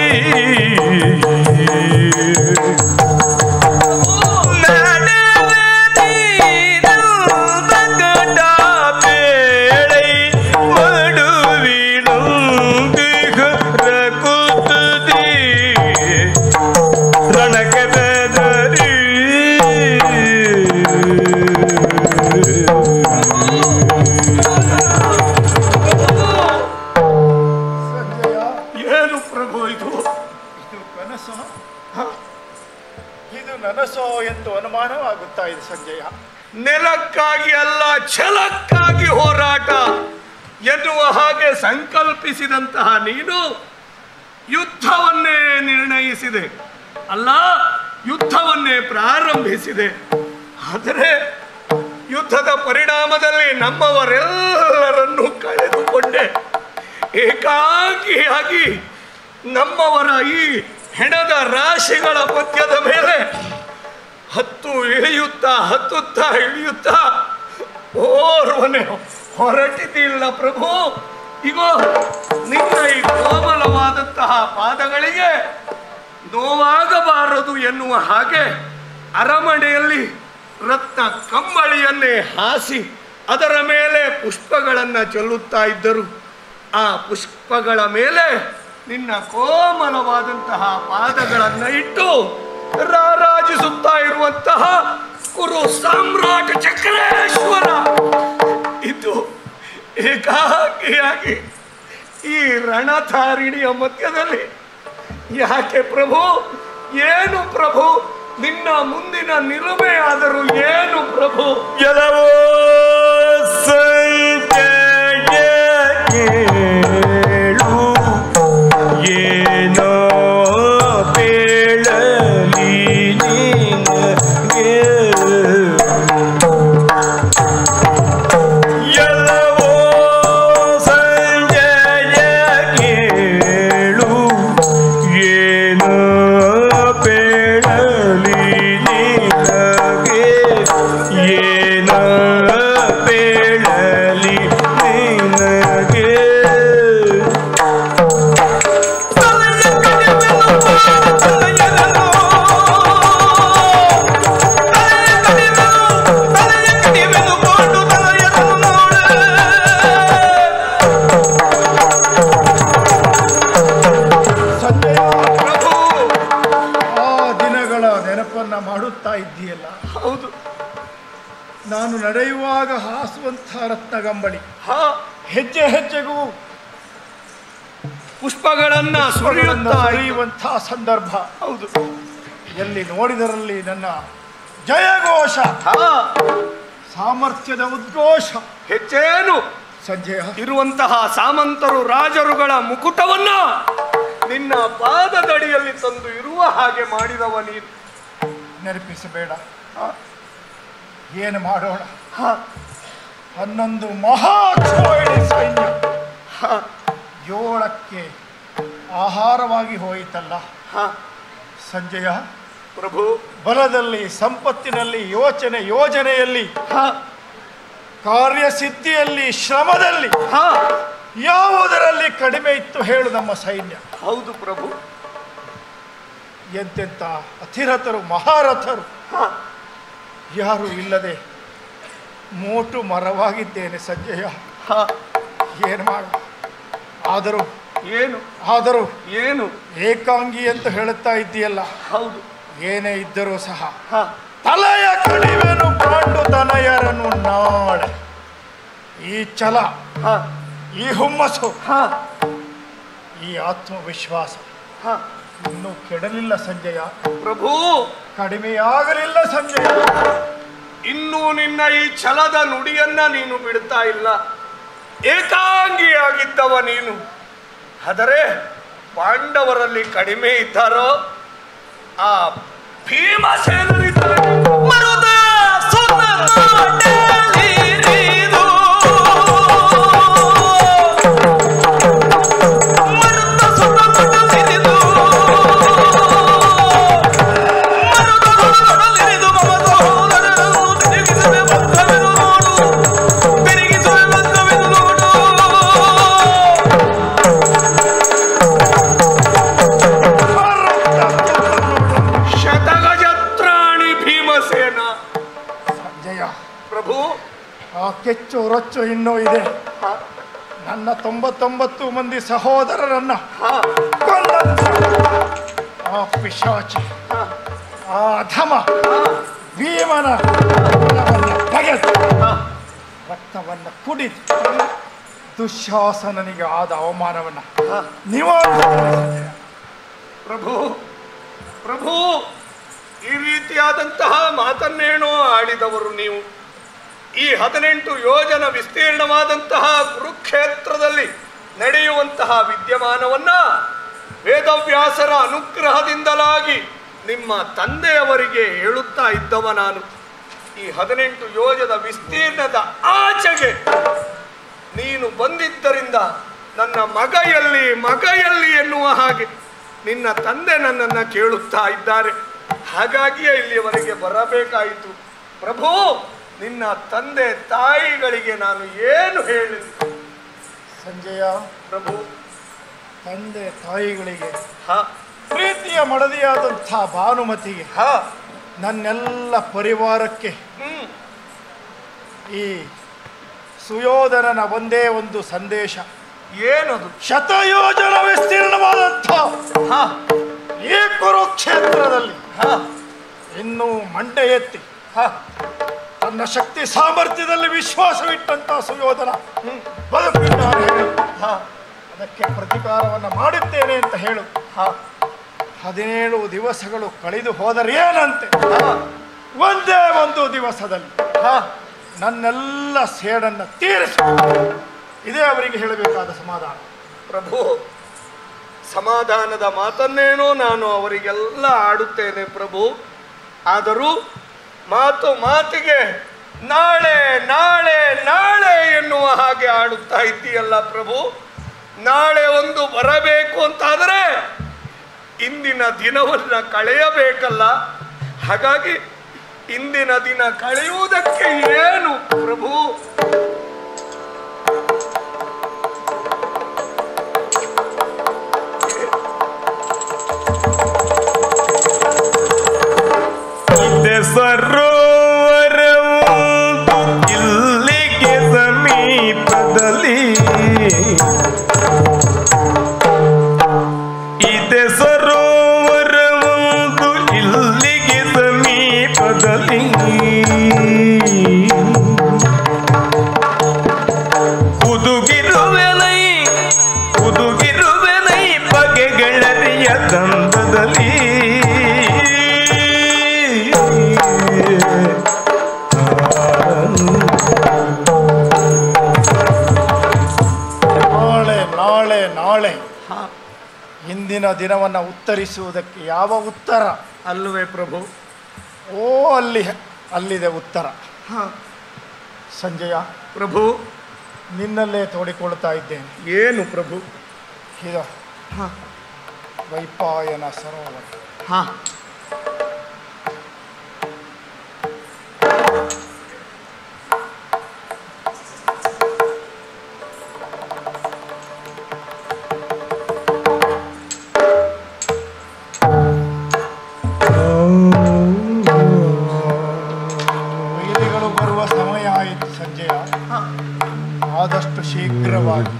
ಸಂಜಯ ಏನು ಪ್ರಭು ಇದು ಇದು ಕನಸು ಹ? ಇದು ನನಸೋ ಎಂದು ಅನುಮಾನವಾಗುತ್ತಾ ಇದೆ ಸಂಜಯ ನೆಲಕ್ಕಾಗಿ ಅಲ್ಲ ಛಲಕ್ಕಾಗಿ ಹೋರಾಟ ಎನ್ನುವ ಹಾಗೆ ಸಂಕಲ್ಪಿಸಿದಂತಹ ನೀನು ಯುದ್ಧವನ್ನೇ ನಿರ್ಣಯಿಸಿದೆ ಅಲ್ಲ ಯುದ್ಧವನ್ನೇ ಪ್ರಾರಂಭಿಸಿದೆ ಆದರೆ ಯುದ್ಧದ ಪರಿಣಾಮದಲ್ಲಿ ನಮ್ಮವರೆಲ್ಲರನ್ನು ಕಳೆದುಕೊಂಡೆ ಏಕಾಂಗಿಯಾಗಿ ನಮ್ಮವರ ಈ ಹೆಣದ ರಾಶಿಗಳ ಮಧ್ಯದ ಮೇಲೆ ಹತ್ತು ಇಳಿಯುತ್ತಾ ಹತ್ತುತ್ತಾ ಇಳಿಯುತ್ತಾ ಓರ್ವನೆ ಹೊರಟಿದ್ದಿಲ್ಲ ಪ್ರಭು ಇಗೋ ನಿನ್ನ ಈ ಕೋಮಲವಾದಂತಹ ಪಾದಗಳಿಗೆ ನೋವಾಗಬಾರದು ಎನ್ನುವ ಹಾಗೆ ಅರಮನೆಯಲ್ಲಿ ರತ್ನ ಕಂಬಳಿಯನ್ನೇ ಹಾಸಿ ಅದರ ಮೇಲೆ ಪುಷ್ಪಗಳನ್ನು ಚೆಲ್ಲುತ್ತಾ ಇದ್ದರು ಆ ಪುಷ್ಪಗಳ ಮೇಲೆ ನಿನ್ನ ಕೋಮಲವಾದಂತಹ ಪಾದಗಳನ್ನು ಇಟ್ಟು ರಾರಾಜಿಸುತ್ತಾ ಇರುವಂತಹ ಕುರು ಸಾಮ್ರಾಟ ಚಕ್ರೇಶ್ವರ ಇದು ಏಕಾಂಗಿಯಾಗಿ ಈ ರಣಧಾರಿಣಿಯ ಮಧ್ಯದಲ್ಲಿ ಯಾಕೆ ಪ್ರಭು ಏನು ಪ್ರಭು ನಿನ್ನ ಮುಂದಿನ ನಿಲುಮೆ ಆದರೂ ಏನು ಪ್ರಭು ಎಲ್ಲವೋ ಸಂಜಯೇಳು ಏನೋ ಬೇಳಲಿ ನಿನಗೆ ಎಲ್ಲವೋ ಸಂಜಯೇಳು ಏನೋ ಬೇಳಲಿ ನಿನಗೆ ಏನ ಬೇಳಲಿ ನಿನಗೆ ಸಂಜಯ ಪ್ರಭು ಆ ದಿನಗಳ ನೆನಪನ್ನ ಮಾಡುತ್ತಾ ಇದ್ದೀಯಲ್ಲ ಹೌದು ನಾನು ನಡೆಯುವಾಗ ಹಾಸುವಂತಹ ರತ್ನಗಂಬಳಿ ಹಾ ಹೆಜ್ಜೆ ಹೆಜ್ಜೆಗೂ ಪುಷ್ಪಗಳನ್ನ ಸುರಿಯುತ್ತಾ ಸುರಿಯುತ್ತಾ ಹರಿಯುವಂತಹ ಸಂದರ್ಭ ಹೌದು ಎಲ್ಲಿ ನೋಡಿದರಲ್ಲಿ ನನ್ನ ಜಯಘೋಷ ಹಾ ಸಾಮರ್ಥ್ಯದ ಉದ್ಘೋಷ ಹೆಚ್ಚೇನು ಸಂಜಯ ಇರುವಂತಹ ಸಾಮಂತರು ರಾಜರುಗಳ ಮುಕುಟವನ್ನ ನಿನ್ನ ಪಾದದಡಿಯಲ್ಲಿ ತಂದು ಇರುವ ಹಾಗೆ ಮಾಡಿದವ ನೀನು ನೆನಪಿಸಬೇಡ ಏನು ಮಾಡೋಣ ಹನ್ನೊಂದು ಮಹಾಚೋಳಿ ಸೈನ್ಯ ಏಳಕ್ಕೆ ಆಹಾರವಾಗಿ ಹೋಯಿತಲ್ಲ ಸಂಜಯ ಪ್ರಭು ಬಲದಲ್ಲಿ ಸಂಪತ್ತಿನಲ್ಲಿ ಯೋಚನೆ ಯೋಜನೆಯಲ್ಲಿ ಕಾರ್ಯಸಿದ್ಧಿಯಲ್ಲಿ ಶ್ರಮದಲ್ಲಿ ಹಾ ಯಾವುದರಲ್ಲಿ ಕಡಿಮೆ ಇತ್ತು ಹೇಳು ನಮ್ಮ ಸೈನ್ಯ ಹೌದು ಪ್ರಭು ಎಂತೆಂತ ಅತಿರಥರು ಮಹಾರಥರು ಯಾರು ಇಲ್ಲದೆ ಮೋಟು ಮರವಾಗಿದ್ದೇನೆ ಸಂಜಯ ಹಾ ಏನು ಮಾಡ ಆದರೂ ಏನು ಆದರೂ ಏನು ಏಕಾಂಗಿ ಅಂತ ಹೇಳುತ್ತಾ ಇದ್ದೀಯಲ್ಲ ಹೌದು ಏನೇ ಇದ್ದರೂ ಸಹ ಹಾ ತಲೆಯ ಕಡಿವೆನು ಪಾಂಡು ತನಯರನು ನಾಳೆ ಈ ಛಲ ಹಾ ಈ ಹುಮ್ಮಸ್ಸು ಹಾ ಈ ಆತ್ಮವಿಶ್ವಾಸ ಹಾ ಇನ್ನೂ ಕೆಡಲಿಲ್ಲ ಸಂಜಯ ಪ್ರಭು ಕಡಿಮೆಯಾಗಲಿಲ್ಲ ಸಂಜಯ ಇನ್ನೂ ನಿನ್ನ ಈ ಛಲದ ನುಡಿಯನ್ನ ನೀನು ಬಿಡ್ತಾ ಇಲ್ಲ ಏಕಾಂಗಿಯಾಗಿದ್ದವ ನೀನು ಆದರೆ ಪಾಂಡವರಲ್ಲಿ ಕಡಿಮೆ ಇದ್ದಾರೋ ಆ ಭೀಮಸೇನರಿದ್ದಾರೆ ಶತಗಜತ್ರಾಣಿ ಭೀಮಸೇನ ಸಂಜಯ ಪ್ರಭು ಆ ಕೆಚ್ಚು ರೊಚ್ಚು ಇನ್ನೂ ಇದೆ ನನ್ನ ತೊಂಬತ್ತೊಂಬತ್ತು ಮಂದಿ ಸಹೋದರರನ್ನ ಕೊಂದಂತ ಆ ಪಿಶಾಚಿ ಆ ಅಧಮ ಭೀಮನ ರಕ್ತವನ್ನ ಬಗೆದು ರಕ್ತವನ್ನ ಕುಡಿದು ದುಶ್ಯಾಸನನಿಗೆ ಆದ ಅವಮಾನವನ್ನ ನಿವಾರಿಸಿದೆ ಪ್ರಭು ಪ್ರಭು ಈ ರೀತಿಯಾದಂತಹ ಮಾತನ್ನೇನೋ ಆಡಿದವರು ನೀವು ಈ ಹದಿನೆಂಟು ಯೋಜನ ವಿಸ್ತೀರ್ಣವಾದಂತಹ ಕುರುಕ್ಷೇತ್ರದಲ್ಲಿ ನಡೆಯುವಂತಹ ವಿದ್ಯಮಾನವನ್ನ ವೇದವ್ಯಾಸರ ಅನುಗ್ರಹದಿಂದಲಾಗಿ ನಿಮ್ಮ ತಂದೆಯವರಿಗೆ ಹೇಳುತ್ತಾ ಇದ್ದವ ನಾನು ಈ ಹದಿನೆಂಟು ಯೋಜದ ವಿಸ್ತೀರ್ಣದ ಆಚೆಗೆ ನೀನು ಬಂದಿದ್ದರಿಂದ ನನ್ನ ಮಗ ಎಲ್ಲಿ ಮಗ ಎಲ್ಲಿ ಎನ್ನುವ ಹಾಗೆ ನಿನ್ನ ತಂದೆ ನನ್ನನ್ನು ಕೇಳುತ್ತಾ ಇದ್ದಾರೆ ಹಾಗಾಗಿಯೇ ಇಲ್ಲಿಯವರೆಗೆ ಬರಬೇಕಾಯಿತು ಪ್ರಭು ನಿನ್ನ ತಂದೆ ತಾಯಿಗಳಿಗೆ ನಾನು ಏನು ಹೇಳಿ ಸಂಜಯ ಪ್ರಭು ತಂದೆ ತಾಯಿಗಳಿಗೆ ಹ ಪ್ರೀತಿಯ ಮಡದಿಯಾದಂಥ ಭಾನುಮತಿಗೆ ಹ ನನ್ನೆಲ್ಲ ಪರಿವಾರಕ್ಕೆ ಹ್ಮ್ ಈ ಸುಯೋಧನನ ಒಂದೇ ಒಂದು ಸಂದೇಶ ಏನದು ಶತಯೋಜನ ವಿಸ್ತೀರ್ಣವಾದಂಥ ಹ ಈ ಕುರುಕ್ಷೇತ್ರದಲ್ಲಿ ಹ ಇನ್ನೂ ಮಂಡೆ ಎತ್ತಿ ಹ ತನ್ನ ಶಕ್ತಿ ಸಾಮರ್ಥ್ಯದಲ್ಲಿ ವಿಶ್ವಾಸವಿಟ್ಟಂತ ಸುಯೋಧನ ಬದುಕಿದ್ದಾನೆ ಹ ಅದಕ್ಕೆ ಪ್ರತಿಕಾರವನ್ನು ಮಾಡುತ್ತೇನೆ ಅಂತ ಹೇಳು ಹ ಹದಿನೇಳು ದಿವಸಗಳು ಕಳೆದು ಹೋದರೇನಂತೆ ಹ ಒಂದೇ ಒಂದು ದಿವಸದಲ್ಲಿ ಹ ನನ್ನೆಲ್ಲ ಸೇಡನ್ನ ತೀರಿಸಿ ಇದೇ ಅವರಿಗೆ ಹೇಳಬೇಕಾದ ಸಮಾಧಾನ ಪ್ರಭು ಸಮಾಧಾನದ ಮಾತನ್ನೇನೋ ನಾನು ಅವರಿಗೆಲ್ಲ ಆಡುತ್ತೇನೆ ಪ್ರಭು ಆದರೂ ಮಾತು ಮಾತಿಗೆ ನಾಳೆ ನಾಳೆ ನಾಳೆ ಎನ್ನುವ ಹಾಗೆ ಆಡುತ್ತಾ ಇದ್ದೀಯಲ್ಲ ಪ್ರಭು ನಾಳೆ ಒಂದು ಬರಬೇಕು ಅಂತಾದರೆ ಇಂದಿನ ದಿನವನ್ನ ಕಳೆಯಬೇಕಲ್ಲ ಹಾಗಾಗಿ ಇಂದಿನ ದಿನ ಕಳೆಯುವುದಕ್ಕೆ ಏನು ಪ್ರಭು ಇದೆ ಸರೋವರವು ಇಲ್ಲಿಗೆ ಸಮೀಪದಲ್ಲಿ ಇದೆ ಸರೋವರವೊಂದು ಇಲ್ಲಿಗೆ ಸಮೀಪದಲ್ಲಿ ಹುದುಗಿರುವೆನೈ ಹುದುಗಿರುವೆನೈ ಬಗೆಗಳರಿಯ ದಂದದಲ್ಲಿ ನಾಳೆ ನಾಳೆ ನಾಳೆ ಇಂದಿನ ದಿನವನ್ನು ಉತ್ತರಿಸುವುದಕ್ಕೆ ಯಾವ ಉತ್ತರ ಅಲ್ಲವೇ ಪ್ರಭು ಓ ಅಲ್ಲಿ ಅಲ್ಲಿದೆ ಉತ್ತರ ಸಂಜಯ ಪ್ರಭು ನಿನ್ನಲ್ಲೇ ತೋಡಿಕೊಳ್ತಾ ಇದ್ದೇನೆ ಏನು ಪ್ರಭು ಇದು ವೈಪಾಯನ ಸರೋವರ ಹಾ ವೈರಿಗಳು ಬರುವ ಸಮಯ ಆಯಿತು ಸಂಜಯ ಆದಷ್ಟು ಶೀಘ್ರವಾಗಿ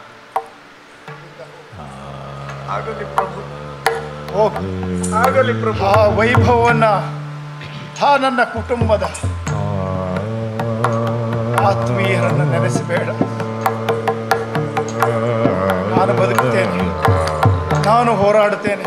ಆಗಲಿ ಪ್ರಭು ಹೋಗು ಆಗಲಿ ಪ್ರಭು ಆ ವೈಭವವನ್ನ ಆ ನನ್ನ ಕುಟುಂಬದ ಆತ್ಮೀಯರನ್ನು ನೆನೆಸಬೇಡ ನಾನು ಬದುಕುತ್ತೇನೆ ನಾನು ಹೋರಾಡುತ್ತೇನೆ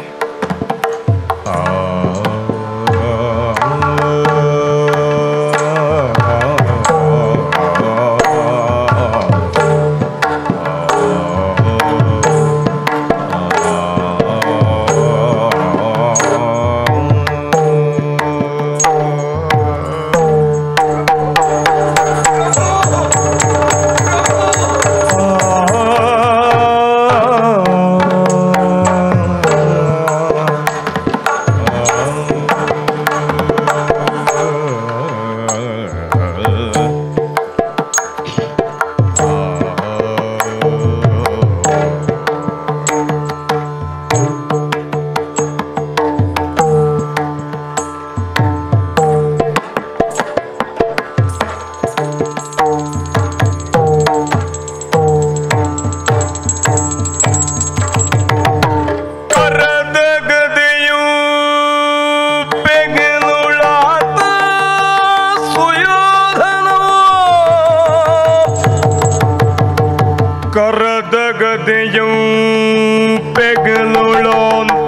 ಕರದ ಗದೆಯು ಬೆಗಲುಳಾದ ಸುಯೋಧನವು ಕರದ ಗದೆಯು ಬೆಗಲುಳಾಂತ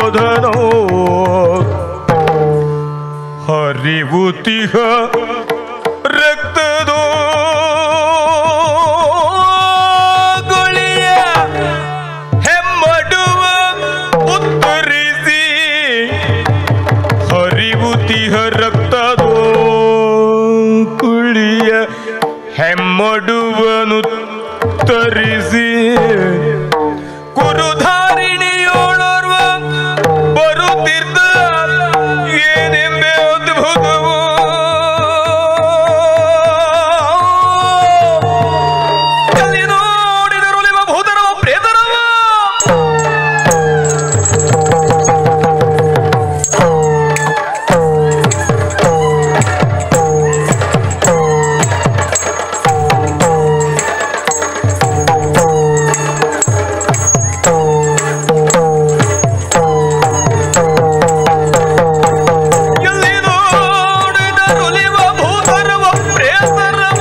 ಸುಯೋಧನೋ ಹರಿವುತಿಹ ತರಿಸಿ ಕುರುಧಾರಿಣಿಯೋಳೋರ್ವ ಬರುತ್ತಿದ್ದ ಏನೆಂಬೆ ಅದ್ಭುತವು ಎಲ್ಲಿ ನೋಡಿದರು ನಿಮ್ಮ ಭೂತರವ ಪ್ರೇತರವ ಎಲ್ಲಿ ನೋಡಿದರು ನಿಮ್ಮ ಭೂತರವ ಪ್ರೇತರವ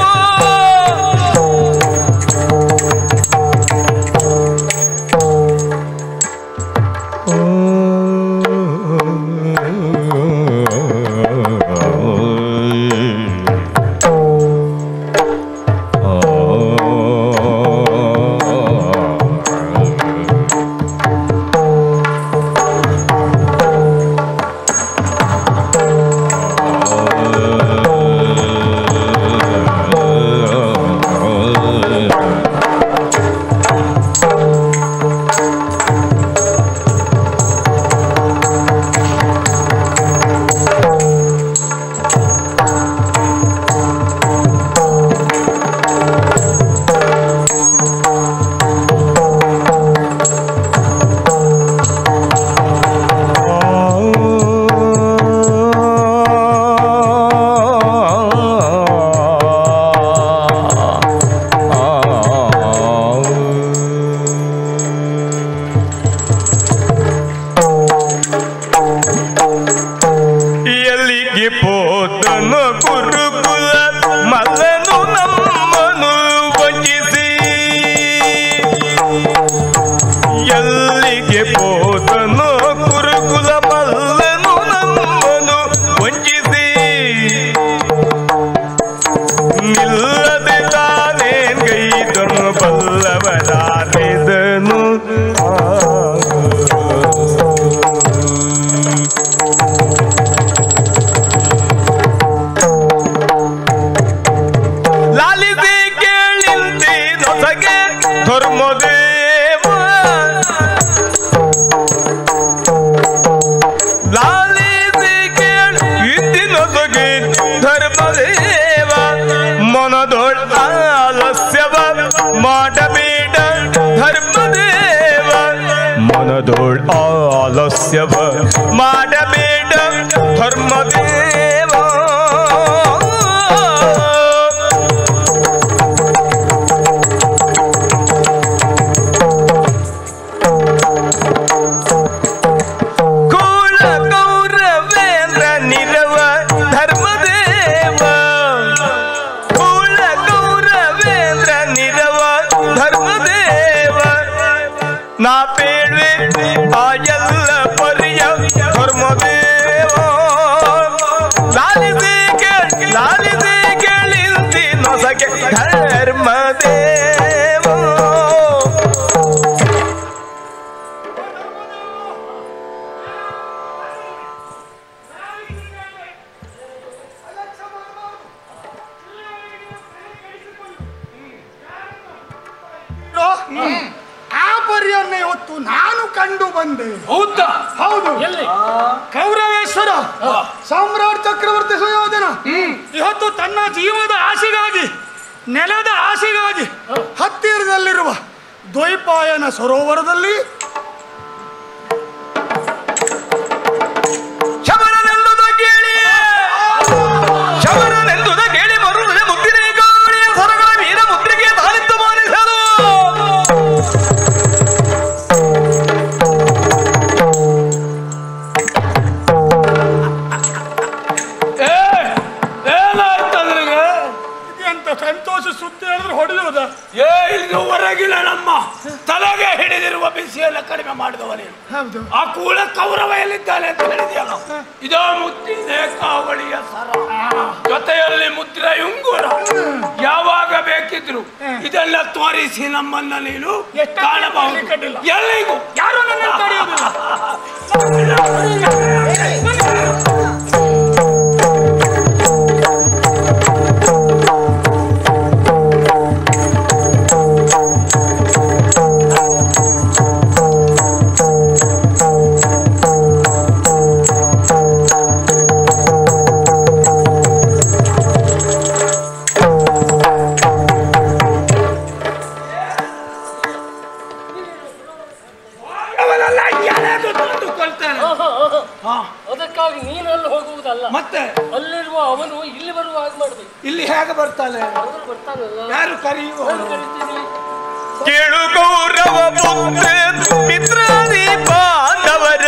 ಎಲ್ಲಿಗೆ ಪೋದನು ಗುರುಕುಲ ಮಲ್ಲನು ನಮ್ಮನು ವಂಚಿಸಿ ಎಲ್ಲಿಗೆ ಪೋದನು ಗುರುಕುಲ ಮಲ್ಲನು ನಮ್ಮನು ವಂಚಿಸಿ ನಿಲ್ಲದೆ ತಾನೇನ್ ಗೈದನು ಬಲ್ಲವರಾರಿದನು ಲಾಲಿಸಿ ಕೇಳಿಂತಿ ನೊಸಗೆ ಧರ್ಮದೇವ ಲಾಲಿಸಿ ಕೇಳಿ ಇದ್ದಿ ನೊಸಗೆ ಧರ್ಮದೇವ ಮನದೊಳ್ ಆಲಸ್ಯವ ಮಾಡಬೇಡ ಧರ್ಮದೇವ ಮನದೊಳ್ ಆಲಸ್ಯವ ಮಾಡಬೇಡ ಧರ್ಮದೇವ ಕುಲ ಗೌರವೇಂದ್ರ ನಿರವ ಧರ್ಮದೇವ ಕುಲ ಗೌರವೇಂದ್ರ ನಿರವ ಧರ್ಮದೇವ ನಾ ಬೇಡ್ವೆ ಆ ಎಲ್ಲ ಪರಿಯ ಧರ್ಮದೇವ ಲಾಲಿಸಿ ಕೇಳಿ ಲಾಲಿಸಿ ಕೇಳಿಂತಿ ನೊಸಗೆ ಧರ್ಮದೇವ ಆ ಪರಿಯನ್ನ ಇವತ್ತು ನಾನು ಕಂಡು ಬಂದೆ ಹೌದಾ ಹೌದು ಎಲ್ಲಿ ಕೌರವೇಶ್ವರ ಸಾಮ್ರಾಟ್ ಚಕ್ರವರ್ತಿ ಸುಯೋಧನ ಇವತ್ತು ತನ್ನ ಜೀವದ ಆಸೆಗಾಗಿ ನೆಲದ ಆಸೆಗಾಗಿ ಹತ್ತಿರದಲ್ಲಿರುವ ದ್ವೈಪಾಯನ ಸರೋವರದಲ್ಲಿ ಶಬರನೆಲ್ಲುದ ಕೇಳಿ ಶಬರನೆಲ್ಲುದ ಕೇಳಿ ಮರುಳದ ಮುದ್ದಿನ ಗಾಳಿಯ ಸರಗಳ ವೀರ ಮುದ್ರೆಗೆ ತಾಳಿತ್ತು ಮಾನಿಸಲು ಏ ಏನಾಯ್ತು ನಿನಗೆ ಎಂತ ಸಂತೋಷ ಸುದ್ದಿ ಹೇಳಿದ್ರೆ ಹೊಡೆಯುವುದ ಏ ಇಲ್ಲಿ ಹೊರಗಿಲ್ಲ ನಮ್ಮ ತಲೆಗೆ ಹಿಡಿದಿರುವ ಬಿಸಿಯೆಲ್ಲ ಕಡಿಮೆ ಮಾಡಿದವನೇ ಹೌದು ಆ ಕೂಳ ಕೌರವ ಎಲ್ಲಿದ್ದಾನೆ ಅಂತ ಹೇಳಿದ್ಯಲ್ಲ ಇದೋ ಮುತ್ತಿನ ಕಾವಳಿಯ ಸರ ಜೊತೆಯಲ್ಲಿ ಮುದ್ರ ಉಂಗುರ ಯಾವಾಗ ಬೇಕಿದ್ರು ಇದೆಲ್ಲ ತೋರಿಸಿ ನಮ್ಮನ್ನ ನೀನು ಕಾಣಬಹುದು ಎಲ್ಲಿಗೂ ಯಾರು ನನ್ನ ತಡೆಯುವುದಿಲ್ಲ ಹಾ ಅದಕ್ಕಾಗಿ ನೀನು ಅಲ್ಲಿ ಹೋಗುವುದಲ್ಲ ಮತ್ತೆ ಅಲ್ಲಿರುವ ಅವನು ಇಲ್ಲಿ ಬರುವ ಹಾಗೆ ಮಾಡ್ಬೇಕು ಇಲ್ಲಿ ಹೇಗೆ ಬರ್ತಾನೆ ಅವರು ಬರ್ತಾನಲ್ಲ ಯಾರು ಕರೆಯುವ ನಾನು ಕರಿತೀನಿ ಕೇಳು ಗೌರವ ಪುತ್ರ ಮಿತ್ರಾದಿ ಬಾಂಧವರ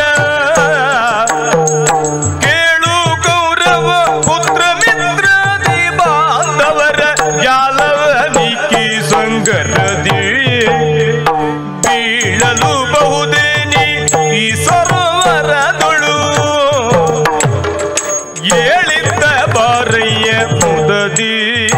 ಕೇಳು ಗೌರವ ಪುತ್ರ ಮಿತ್ರಾದಿ ಬಾಂಧವರ ಜಾಲವನಿಕ್ಕಿ ಸಂಗರದಿ ಬೀಳಲು ಬಹುದೇನಿ ಈ ಸರೋವರದೊಳು ಏಳಿದ್ದ ಬಾರಯ್ಯ ಮುದದಿ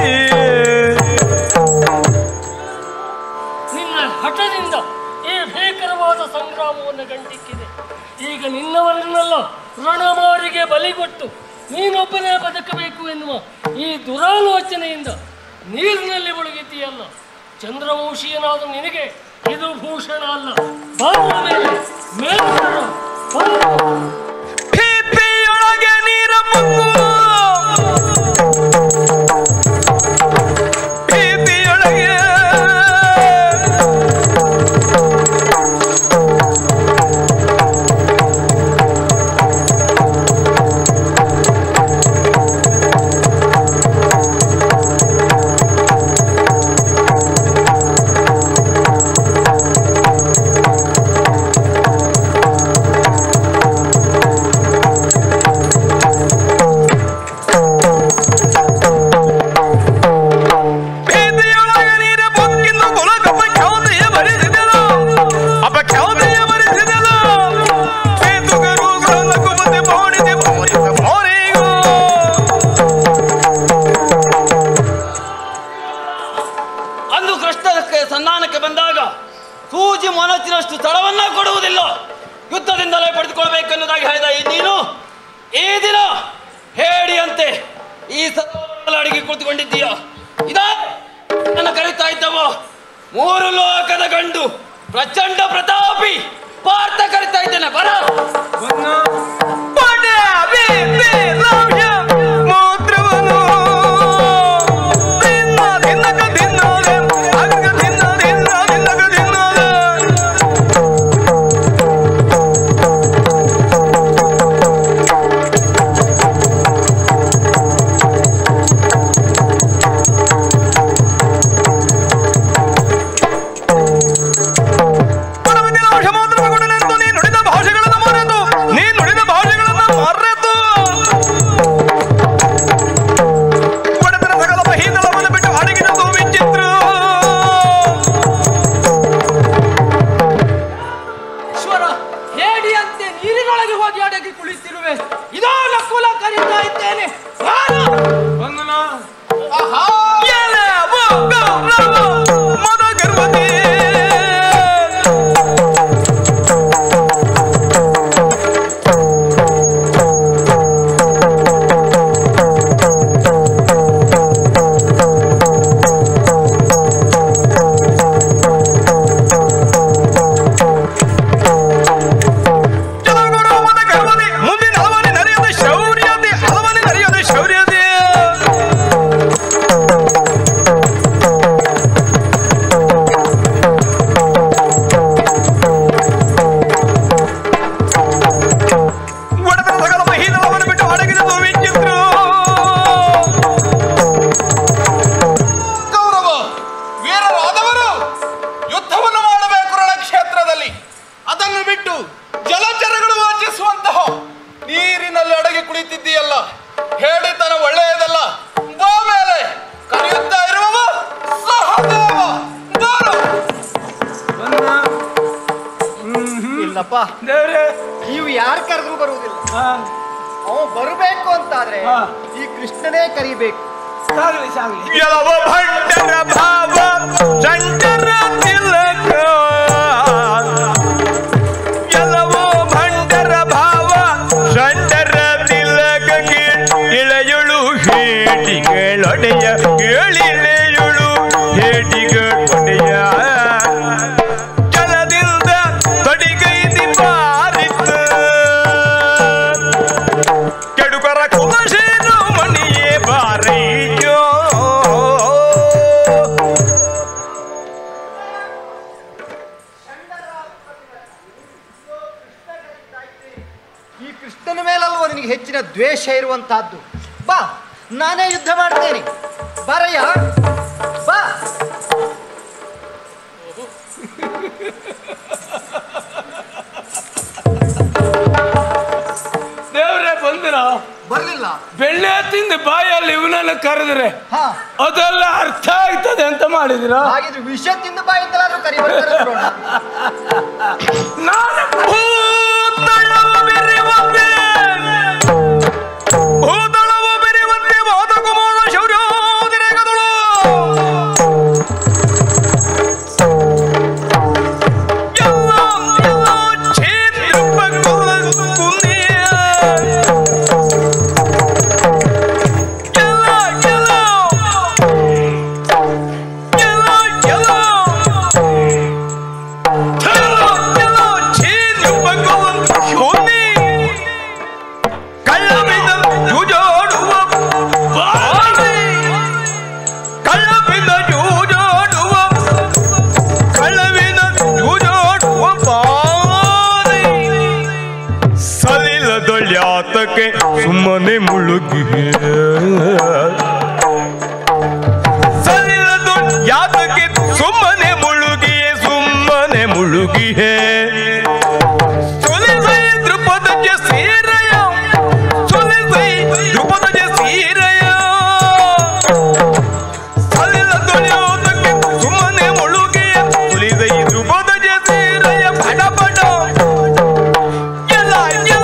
ನಿನ್ನ ಹಠದಿಂದ ಈ ಭೀಕರವಾದ ಸಂಗ್ರಾಮವನ್ನು ಗಂಟಿಕ್ಕಿದೆ ಈಗ ನಿನ್ನವರನ್ನೆಲ್ಲ ರಣಮಾರಿಗೆ ಬಲಿಗೊಟ್ಟು ನೀನೊಬ್ಬನೇ ಬದುಕಬೇಕು ಎನ್ನುವ ಈ ದುರಾಲೋಚನೆಯಿಂದ ನೀರಿನಲ್ಲಿ ಮುಳುಗಿದ್ದೀಯಲ್ಲ ಚಂದ್ರವಂಶೀಯನಾದ ನಿನಗೆ ಇದು ಭೂಷಣ ಅಲ್ಲ ಬಾರುವ ಮೇಲೆ ಮೇಲೆ ಬರು. ಬರು. ಭೀತಿಯೊಳಗೆ ನೀರ ಮುಗ್ಗು ಭೀತಿಯೊಳಗೆ ಭೀತಿಯೊಳಗೆ ನೀರ ಬುಕ್ಕಿಂದು ಕುಲಕಪ್ಪ ಕ್ಷೌದೆಯ ಬರಿಸಿದನು ಅಪ್ಪ ಕ್ಷೌದೆಯ ಬರಿಸಿದನು ಸೇತುಗರು ಸಲಕು ಮತ್ತೆ ಮೋಡಿದೆ ಮೋರಿದ ಮೋರಿಗೂ ಅಂದು ಕೃಷ್ಣಕ್ಕೆ ಸಂಧಾನಕ್ಕೆ ಬಂದಾಗ ಸೂಜಿ ಮೊನಚಿನಷ್ಟು ಸ್ಥಳವನ್ನ ಕೊಡುವುದಿಲ್ಲ ಯುದ್ಧದಿಂದಲೇ ಪಡೆದುಕೊಳ್ಬೇಕೆನ್ನುವುದಾಗಿ ಹೇಳಿದ ಈ ನೀನು ಈ ದಿನ ಹೇಡಿಯಂತೆ ಈ ಸರೋವರದಲ್ಲಿ ಅಡಿಗೆ ಕುಳಿತುಕೊಂಡಿದ್ದೀಯ ಇದ ನನ್ನ ಕರೀತಾ ಇದ್ದವ ಮೂರು ಲೋಕದ ಗಂಡು ಪ್ರಚಂಡ ಪ್ರತಾಪಿ ಪಾರ್ಥ ಕರಿತಾ ಇದ್ದೇನೆ ಬರ ಪಡೆ ಬೀದಿ ಲವ್ಯ ಮೂತ್ರವನು ತಿನ್ನ ತಿನ್ನಕ ತಿನ್ನೋದೆ ಅಗ್ಗ ತಿನ್ನ ತಿನ್ನ ತಿನ್ನಕ ತಿನ್ನೋದೆ ಪರಮನಿಲ ವಶಮಾತ್ರಮಗೊಂಡನೆಂದು ನೀ ನುಡಿದ ಭಾಷೆಗಳನ್ನು ಮರೆತು ನೀ ನುಡಿದ ಭಾಷೆಗಳನ್ನು ಮರೆತು ಒಡೆತನ ಸಕಲ ಮಹೀದಳವನ್ನು ಬಿಟ್ಟು ಅಡಗಿನದು ವಿಚಿತ್ರ ಈಶ್ವರ ಹೇಡಿಯಂತೆ ನೀರಿನೊಳಗೆ ಹೋಗಿ ಅಡಗಿ ಕುಳಿತಿರುವೆ ಇದೋ ನಕುಲ ಕರೀತಾ ಇದ್ದೇನೆ ನಾನು ಬಂದನ ಎಲೆ ಮೊಗ್ಗ ರವ ಮದ ಗರ್ವತಿ ಜಲಗುರು ಮದ ಗರ್ವತಿ ಮುಂದಿನ ಹಲವನೆ ನಡೆಯದ ಶೌರ್ಯತೆ ಹಲವನೆ ನಡೆಯದ ಶೌರ್ಯತೆ ಒಡೆತನ ಸಕಲ ಮಹೀದಳವನ್ನು ಬಿಟ್ಟು ಅಡಗಿದ ವಿಚಿತ್ರ ಕೌರವ ವೀರರಾದವರು ಯುದ್ಧವನ್ನು ಮಾಡಬೇಕು ರಣಕ್ಷೇತ್ರದಲ್ಲಿ ಅದನ್ನು ಬಿಟ್ಟು ಜಲಚರಗಳು ವಾಚಿಸುವಂತಹ ನೀರಿನಲ್ಲಿ ಅಡಗಿ ಕುಳಿತಿದ್ದೀಯಲ್ಲ ಹೇಳಿತನ ಒಳ್ಳೆಯದಲ್ಲ ಬಾ ಮೇಲೆ ಕರೆಯುತ್ತಾ ಇರುವವ ಸಹದೇವ ಬಾರು ಇಲ್ಲಪ್ಪ ದೇವ್ರೆ ನೀವು ಯಾರು ಕರೆದ್ರು ಬರುವುದಿಲ್ಲ ಹಾ ಅವ ಬರಬೇಕು ಅಂತಾದ್ರೆ ಹಾ. ಈ ಕೃಷ್ಣನೇ ಕರಿಬೇಕು ಸಾಗಲಿ ಸಾಗಲಿ ಯಲವ ಭಂಡರ ಭಾವ ಶಂಕರ ತಿಲಕ ಯಲವೋ ಭಂಡರ ಭಾವ ಶಂಕರ ತಿಲಕಗೆ ಇಳೆಯುಳು ಹೇಟಿಗಳೊಡೆಯ ಏಳಿಳೆಯುಳು ಹೇಟಿಗಳೊಡೆಯ ಜಲದಿಂದ ತೊಡಿಗೈದಿ ಬಾರಿತ ಕೆಡುಕರ ಕುಲಶೇನು ಮಣಿಯೇ ಬಾರೈಯೋ ಈ ಕೃಷ್ಣನ ಮೇಲಲ್ವ ನಿನಗೆ ಹೆಚ್ಚಿನ ದ್ವೇಷ ಇರುವಂತಹದ್ದು ಬಾ ನಾನೇ ಯುದ್ಧ ಮಾಡ್ತೇನೆ ಬರಯ್ಯ ಬಾ ದೇವ್ರೆ ಬಂದ್ರ ಬರ್ಲಿಲ್ಲ ಬೆಣ್ಣೆ ತಿಂದು ಬಾಯಲ್ಲಿ ಇವನನ್ನ ಕರೆದ್ರೆ ಹಾ ಅದೆಲ್ಲ ಅರ್ಥ ಆಯ್ತದೆ ಅಂತ ಮಾಡಿದಿರ ಹಾಗಿದ್ರೆ ವಿಷ ತಿಂದು ಬಾಯಿಂದಲಾದ್ರೂ ಕರಿ ಬರ್ತಾರೆ ನೋಡೋಣ. ನಾನು ಭೂತಳವು ಬೆರೆಯುವಂತೆ ಭೂತಳವು ಬೆರೆಯುವಂತೆ ವಾದಕುಮಾರ ಶೌರ್ಯೋದಿರೇಗದಳು ಎಲ್ಲ ಎಲ್ಲ ಛೇದಿರುವ ಕುಂದಿಯ ಎಲ್ಲ ಎಲ್ಲ ಎಲ್ಲ ಎಲ್ಲ ಸಲಿಲದೊಳ್ಯಾತಕ್ಕೆ ಸುಮ್ಮನೆ ಮುಳುಗಿ ಸಲಿಲದು ಯಾತಕ್ಕೆ ಸುಮ್ಮನೆ ಮುಳುಗಿಯೇ ಸುಮ್ಮನೆ ಮುಳುಗಿಯೇ ಸುಲಿಸೈ ದೃಪದಜ ಸೀರಯ ಸುಲಿಸೈ ದೃಪದಜ ಸೀರಯ ಸಲಿಲದೊಳ್ಯಾತಕ್ಕೆ ಸುಮ್ಮನೆ ಮುಳುಗಿಯೇ ಸುಲಿಸೈ ದೃಪದಜ ಸೀರಯ ಬಡ ಬಡ ಎಲ್ಲ ಎಲ್ಲ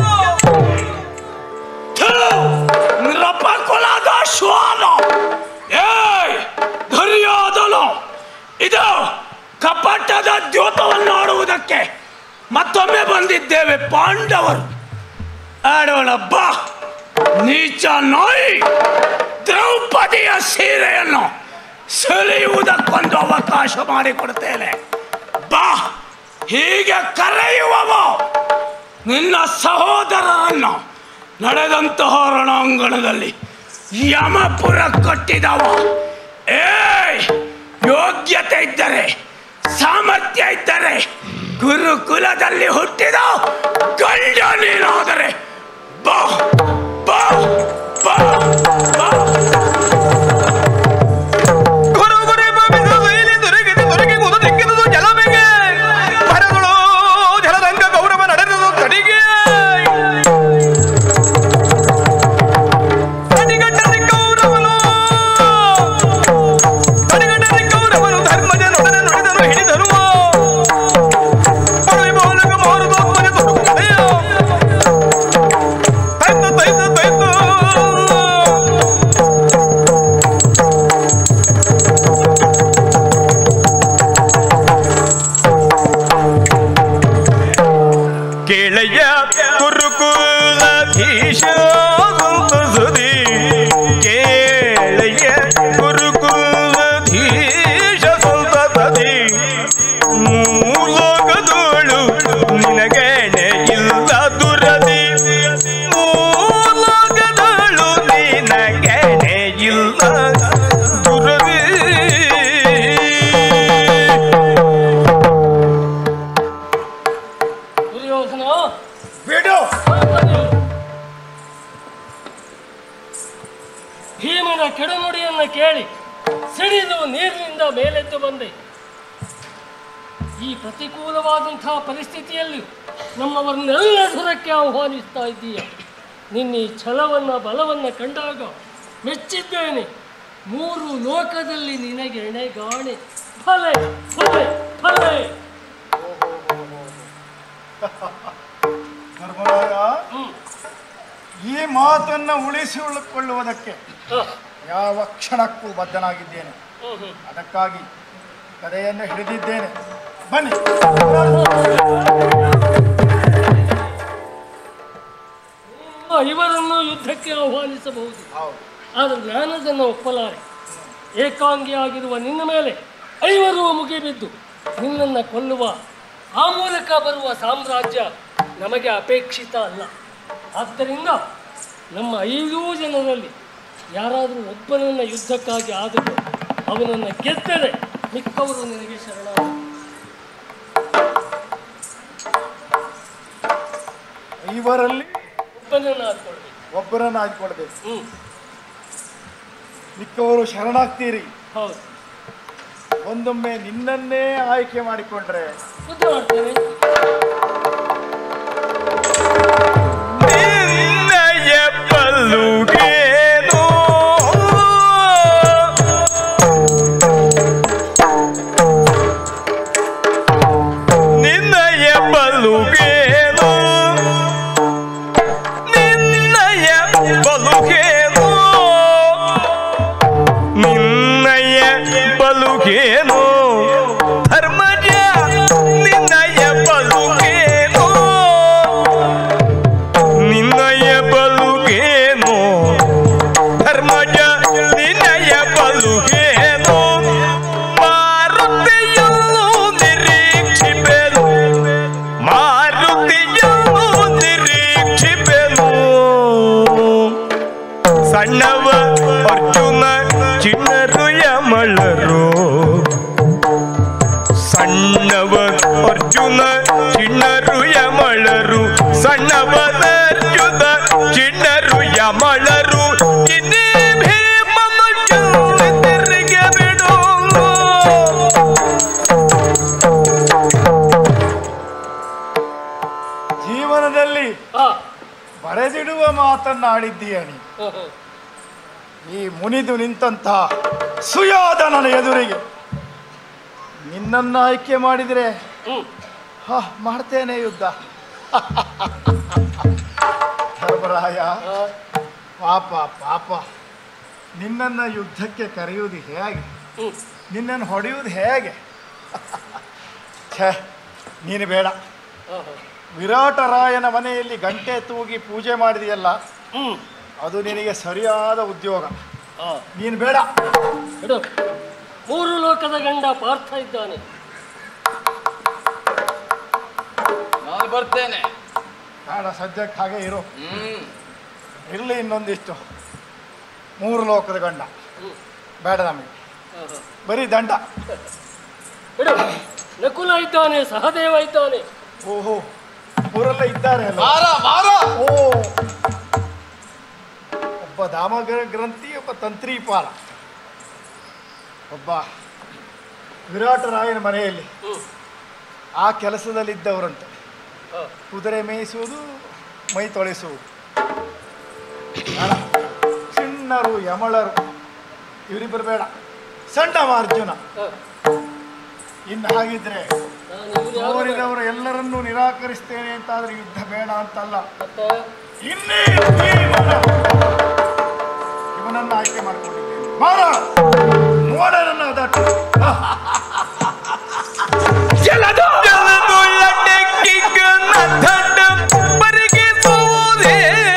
ನಿರಪಕುಲದ ಶ್ವಾನ ಏಯ್ ಧರಿಯಾದನು ಇದು ಕಪಟದ ದ್ಯೋತವನ್ನು ಆಡುವುದಕ್ಕೆ ಮತ್ತೊಮ್ಮೆ ಬಂದಿದ್ದೇವೆ ಪಾಂಡವರು ಆಡೋಣ ಬಾ ನೀಚ ನಾಯಿ ದ್ರೌಪದಿಯ ಸೀರೆಯನ್ನು ಸೆಳೆಯುವುದಕ್ಕೊಂದು ಅವಕಾಶ ಮಾಡಿಕೊಡ್ತೇನೆ ಬಾ ಹೀಗೆ ಕರೆಯುವವ ನಿನ್ನ ಸಹೋದರರನ್ನು ನಡೆದಂತಹ ರಣಾಂಗಣದಲ್ಲಿ ಯಮಪುರ ಕಟ್ಟಿದವ ಏಯ್ ಯೋಗ್ಯತೆ ಇದ್ದರೆ ಸಾಮರ್ಥ್ಯ ಇದ್ದರೆ ಗುರುಕುಲದಲ್ಲಿ ಹುಟ್ಟಿದ ಗಂಡ ನೀನಾದರೆ ಬಾ ಬಾ ಬಾ ಬಾ ಗುರುಗುರಿ ಬಬಿದು ಬೈಲಿ ದೊರಕಿದು ದೊರಕಿ ಮುದು ದಿಕ್ಕಿದುದು ಜಲಮೆಗೆ ಮರಗಳು ಜಲದಂಗ ಗೌರವ ನಡೆದುದು ತಡಿಗೆ ತಡಿಗಟ್ಟರಿ ಗೌರವನು ತಡಿಗಟ್ಟರಿ ಗೌರವನು ಧರ್ಮಜ ನೊಡನೆ ನುಡಿದನು ಹಿಡಿದನು ಪೊಳವಿ ಬೋಲಕ ಮಾರುದು ಮನೆ ತೊಡಗುತ್ತದೆಯ ತೈತು ತೈತು ತೈತು ಕೇಳಯ್ಯ ಕುರುಕುಲಧೀಶ ಸಂತಸದಿ ಕೇಳಯ್ಯ ಕುರುಕುಲಧೀಶ ಸಂತಸದಿ ಮೂಲೋಕದೋಳು ನಿನಗೇನೆ ಇಲ್ಲ ದುರದಿ ಮೂಲೋಕದೋಳು ನಿನಗೇನೆ ಇಲ್ಲ ದುರದಿ ದುರ್ಯೋಧನ ಬಿಡು ಭೀಮನ ಕೆಡುನುಡಿಯನ್ನು ಕೇಳಿ ಸಿಡಿದು ನೀರಿನಿಂದ ಮೇಲೆದ್ದು ಬಂದೆ ಈ ಪ್ರತಿಕೂಲವಾದಂತಹ ಪರಿಸ್ಥಿತಿಯಲ್ಲಿ ನಮ್ಮವರನ್ನೆಲ್ಲ ಸುರಕ್ಕೆ ಆಹ್ವಾನಿಸ್ತಾ ಇದ್ದೀಯ ನಿನ್ನ ಈ ಛಲವನ್ನ ಬಲವನ್ನ ಕಂಡಾಗ ಮೆಚ್ಚಿದ್ದೇನೆ ಮೂರು ಲೋಕದಲ್ಲಿ ನಿನಗೆ ಎಣೆಗಾಣೆ ಫಲೆ ಫಲೆ ಫಲೆ ಧರ್ಮರಾಯ ಹ್ಮ್. ಈ ಮಾತನ್ನ ಉಳಿಸಿಕೊಳ್ಳುವುದಕ್ಕೆ ಹ. ಯಾವ ಕ್ಷಣಕ್ಕೂ ಬದ್ಧನಾಗಿದ್ದೇನೆ ಹ್ಮ್, ಹ್ಮ್. ಅದಕ್ಕಾಗಿ ಕರೆಯನ್ನು ಹಿಡಿದಿದ್ದೇನೆ ಬನ್ನಿ ಆ, ಇವರನ್ನು ಯುದ್ಧಕ್ಕೆ ಆಹ್ವಾನಿಸಬಹುದು ಹೌದು ಆದರೆ ನಾನದನ್ನು ಒಪ್ಪಲಾರೆ ಏಕಾಂಗಿಯಾಗಿರುವ ನಿನ್ನ ಮೇಲೆ ಐವರು ಮುಗಿಬಿದ್ದು ನಿನ್ನನ್ನು ಕೊಲ್ಲುವ ಆ ಮೂಲಕ ಬರುವ ಸಾಮ್ರಾಜ್ಯ ನಮಗೆ ಅಪೇಕ್ಷಿತ ಅಲ್ಲ ಆದ್ದರಿಂದ ನಮ್ಮ ಐದೂ ಜನರಲ್ಲಿ ಯಾರಾದರೂ ಒಬ್ಬನನ್ನು ಯುದ್ಧಕ್ಕಾಗಿ ಆದರೂ ಅವನನ್ನು ಗೆದ್ದರೆ ಮಿಕ್ಕವರು ನಿನಗೆ ಶರಣ ಇವರಲ್ಲಿ ಒಬ್ಬನನ್ನು ಹಾಕೊಳ್ಬೇಕು ಒಬ್ಬರನ್ನ ಆಯ್ಕೊಳ್ಬೇಕು ಹ್ಮ್ ಮಿಕ್ಕವರು ಶರಣಾಗ್ತೀರಿ ಹೌದು ಒಂದೊಮ್ಮೆ ನಿನ್ನನ್ನೇ ಆಯ್ಕೆ ಮಾಡಿಕೊಂಡ್ರೆ ಯುದ್ಧ ಮಾಡ್ತೇವೆ ನಿನ್ನಯ ಬಲುಗೇನೋ ನಿನ್ನಯ ಬಲುಗೇನೋ ನಿನ್ನಯ ಬಲುಗೇನೋ ನಿನ್ನಯ ಬಲುಗೇನೋ ಧರ್ಮಜ ನಿನ್ನಯ ಬಲುಗೇನೋ ನಿನ್ನಯ ಬಲುಗೇನೋ ಧರ್ಮಜ ನಿನ್ನಯ ಬಲುಗೇನೋ ಮಾರುತಿಯು ನಿರೀಕ್ಷಿಪೆನು ಮಾರುತಿಯು ನಿರೀಕ್ಷಿಪೆನು ಸಣ್ಣವ ಅರ್ಜುನ ಚಿಣ್ಣರು ಯಮಳರು ಸಣ್ಣವ ಅರ್ಜುನ ಚಿಣ್ಣರು ಯಮಳರು ಸಣ್ಣವ ಅರ್ಜುನ ಚಿಣ್ಣರು ಯಮಳರು ಇನ್ನೇ ಭೀಮನು ಚಂದ್ರರಿಗೆ ಬಿಡು ಜೀವನದಲ್ಲಿ ಹಾ ಬರೆದಿಡುವ ಮಾತನ್ನ ಆಡಿದ್ದೀಯ ನೀ ಹ್ಮ್, ಹ್ಮ್. ಈ ಮುನಿದು ನಿಂತಹ ಸುಯೋಧನನ ಎದುರಿಗೆ ನಿನ್ನನ್ನು ಆಯ್ಕೆ ಮಾಡಿದರೆ ಹ್ಮ್ ಹ ಮಾಡ್ತೇನೆ ಯುದ್ಧ ಧರ್ಮರಾಯ ಹಾ, ಪಾಪ ಪಾಪ ನಿನ್ನನ್ನು ಯುದ್ಧಕ್ಕೆ ಕರೆಯುವುದು ಹೇಗೆ ಹ್ಮ್ ನಿನ್ನನ್ನು ಹೊಡೆಯುವುದು ಹೇಗೆ ಛೇ ನೀನು ಬೇಡ ಹಾ, ಹಾ. ವಿರಾಟರಾಯನ ಮನೆಯಲ್ಲಿ ಗಂಟೆ ತೂಗಿ ಪೂಜೆ ಮಾಡಿದೆಯಲ್ಲ ಹ್ಮ್ ಅದು ನಿನಗೆ ಸರಿಯಾದ ಉದ್ಯೋಗ ಹಾ ನೀನು ಬೇಡ ಬಿಡು ಮೂರು ಲೋಕದ ಗಂಡ ಪಾರ್ಥ ಇದ್ದಾನೆ ನಾನು ಬರ್ತೇನೆ ಬೇಡ ಸದ್ಯಕ್ಕೆ ಹಾಗೆ ಇರು ಹ್ಮ್ ಇರಲಿ ಇನ್ನೊಂದಿಷ್ಟು ಮೂರು ಲೋಕದ ಗಂಡ ಹ್ಮ್. ಬೇಡ ನಮಗೆ ಹಾ, ಹಾ. ಬರೀ ದಂಡ ಬಿಡು ನಕುಲ ಇದ್ದಾನೆ ಸಹದೇವ ಇದ್ದಾನೆ ಓಹೋ ಊರೆಲ್ಲ ಇದ್ದಾರೆ ಅಲ್ಲ ಬಾರ ಬಾರ ಓ ಒಬ್ಬ ದಾಮಗ್ರ ಗ್ರಂಥಿ ಒಬ್ಬ ತಂತ್ರೀಪಾಲ ಒಬ್ಬ ವಿರಾಟರಾಯನ ಮನೆಯಲ್ಲಿ ಹ್ಮ್. ಆ ಕೆಲಸದಲ್ಲಿದ್ದವರಂತೆ ಹಾ. ಕುದುರೆ ಮೇಯಿಸುವುದು ಮೈ ತೊಳೆಸುವುದು ಬೇಡ. ಚಿಣ್ಣರು ಯಮಳರು ಇವರಿಬ್ಬರು ಬೇಡ ಸಣ್ಣ ಅರ್ಜುನ ಹಾ. ಇನ್ನು ಹಾಗಿದ್ರೆ ನಾನು ಇವ್ರು ಯಾರು ಬೇಡ. ಅವರಿದವರು ಎಲ್ಲರನ್ನೂ ನಿರಾಕರಿಸ್ತೇನೆ ಅಂತಾದ್ರೆ ಯುದ್ಧ ಬೇಡ ಅಂತಲ್ಲ ಮತ್ತೆ ಇನ್ನೇ ಭೀಮನ ಇವನನ್ನು ಆಯ್ಕೆ ಮಾಡಿಕೊಂಡಿದ್ದೇನೆ ಮಾರ ನೋಡ ನನ್ನ ಅದಟ್ಟು ಜಲದು ಜಲದುಳ್ಳಟೆಕ್ಕಿಗನ ದಡ್ಡ ಬರಿಗಿಸುವುದೇ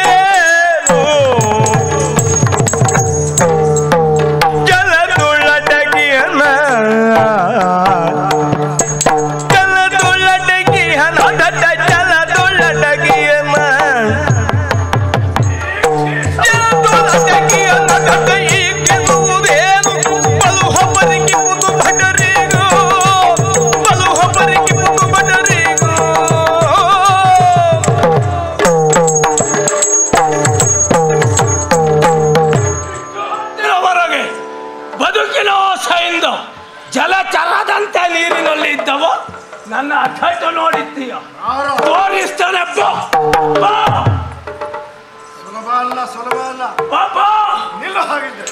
ಜಲದುಳ್ಳಟಗಿಯನ ಜಲದುಳ್ಳಟಗಿಯನ ದಡ್ಡ ಜಲದುಳ್ಳಟಗಿಯನ ಜಲದುಳ್ಳಟಗಿಯನ ದಡ್ಡ ಈ ಗೆಲ್ಲುವುದೇನು ಬಲು ಹಬ್ಬರಿಗಿರುವುದು ಭಟರಿಗೂ ಬಲು ಹಬ್ಬರಿಗಿರುವುದು ಭಟರಿಗೂ ಹೊರಗೆ ಬದುಕಿನ ಆಸೆಯಿಂದ ಜಲಚರದಂತೆ ನೀರಿನಲ್ಲಿ ಇದ್ದವ ನನ್ನ ಅಠಟ ನೋಡಿದ್ದೀಯ ತೋರಿಸ್ತಾನೆ ಬಾ. ಬಾ. ಸುಲಭ ಅಲ್ಲ ಸುಲಭ ಅಲ್ಲ ಬಾ, ಬಾ. ನಿಲ್ಲ ಹಾಗಿದ್ರೆ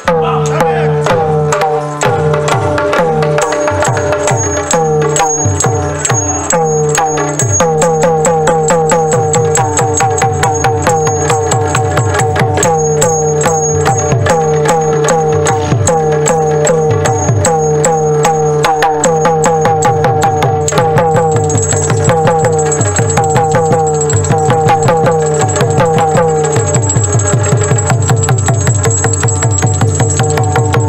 ಿ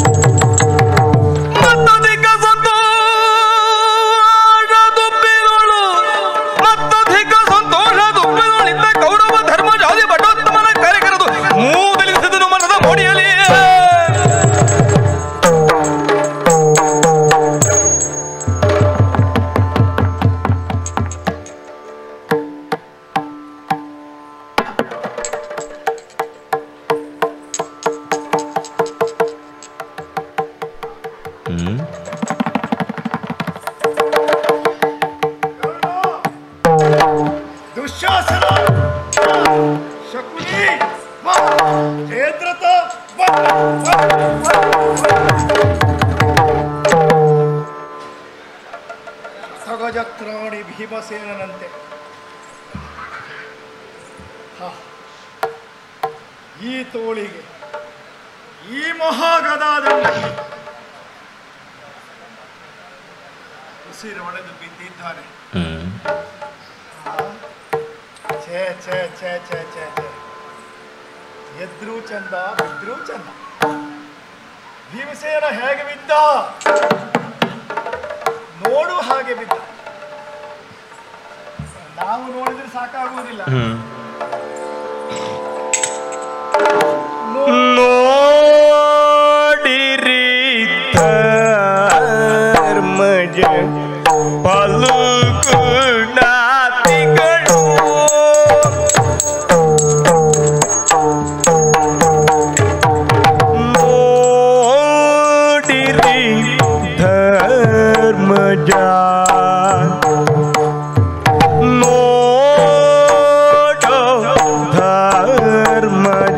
ಭೀಮಸೇನಂತೆ ಹ. ಈ ತೋಳಿಗೆ ಈ ಮಹಾಗದಾದಂಡಕ್ಕೆ ಉಸಿರು ಒಡೆದು ಬಿದ್ದಿದ್ದಾನೆ ಛೇ ಛೇ ಛೇ ಛೇ ಛೇ ಛೇ ಎದ್ರೂ ಚಂದ ಬಿದ್ರೂ ಚಂದ ಭೀಮಸೇನ ಹೇಗೆ ಬಿದ್ದ ನೋಡು ಹಾಗೆ ಬಿದ್ದ ನಾವು ನೋಡಿದ್ರೆ ಸಾಕಾಗುವುದಿಲ್ಲ ನೋಡಿರಿ ಧರ್ಮಜ ಪಲುಗುಣಾತಿಗಳು ನೋಡಿರಿ ಧರ್ಮಜ ನೋಡೋ ಧರ್ಮಜ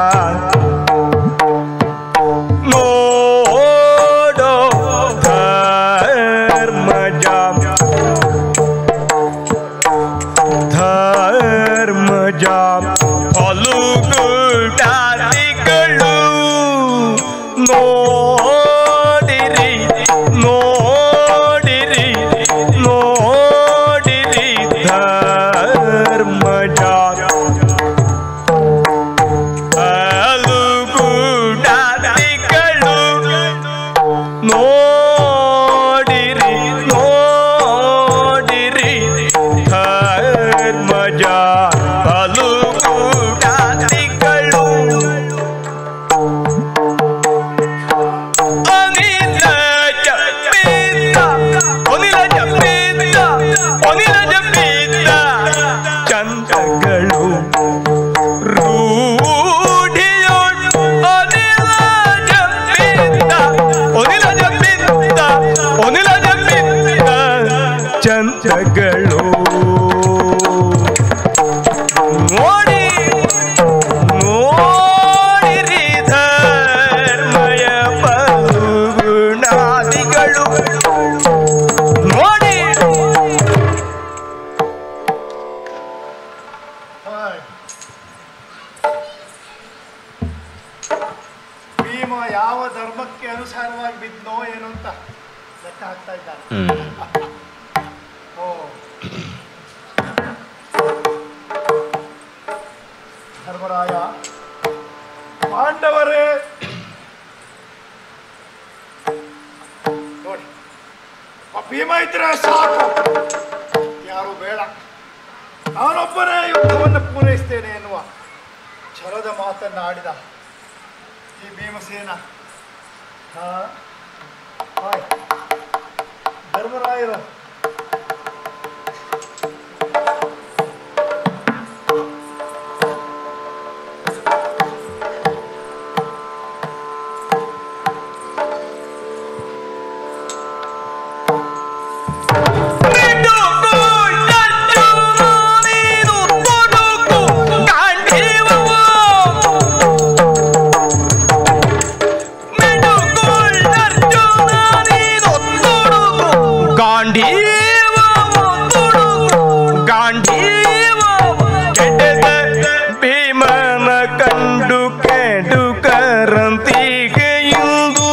ನೋಡೋ ಧರ್ಮಜ ಧರ್ಮಜ ಫಲುಗುಡಾದಿಗಳು ನೋಡಿರಿ ನೋಡಿರಿ ನೋಡಿರಿ ಧರ್ಮಜ ಅಲುಗುಡಾದಿಗಳು ನೋಡಿರಿ ನೋಡಿರಿ ಧರ್ಮಜ ಅಲುಗುಡಾದಿಗಳು ಅನಿಲ ಜಪಿತ ಅನಿಲ ಜಪಿತ ಅನಿಲ ಜಪಿತ ಚಂದಗಳು ರೂಢಿಯೋಳು ಅನಿಲ ಜಪಿತ ಅನಿಲ ಜಪಿತ ಅನಿಲ ಜಪಿತ ಚಂದಗಳು ನೋಡಿ ನೋಡಿರಿ ಧರ್ಮಯ ಪಲುಗುಣಾದಿಗಳು ನೋಡಿ ಹಾಯ್. ಭೀಮ ಯಾವ ಧರ್ಮಕ್ಕೆ ಅನುಸಾರವಾಗಿ ಬಿದ್ನೋ ಏನು ಅಂತ ಲೆಕ್ಕ ಹಾಕ್ತಾ ಇದ್ದಾನೆ ಓ ಧರ್ಮರಾಯ ಪಾಂಡವರೇ ನೋಡಿ ಆ ಭೀಮ ಇದ್ರೆ ಸಾಕು ಯಾರು ಬೇಡ ನಾನೊಬ್ಬನೇ ಯುದ್ಧವನ್ನು ಪೂರೈಸ್ತೇನೆ ಎನ್ನುವ ಛಲದ ಮಾತನ್ನ ಆಡಿದ ಈ ಭೀಮಸೇನ ಹಾ ಹಾಯ್. ಧರ್ಮರಾಯರು ಗಾಂಧೀವ ಗಾಂಧೀವ ಕೆಡದ ಭೀಮನ ಕಂಡು ಕೆಡುಕರಂತಿಗೆ ಇಂದು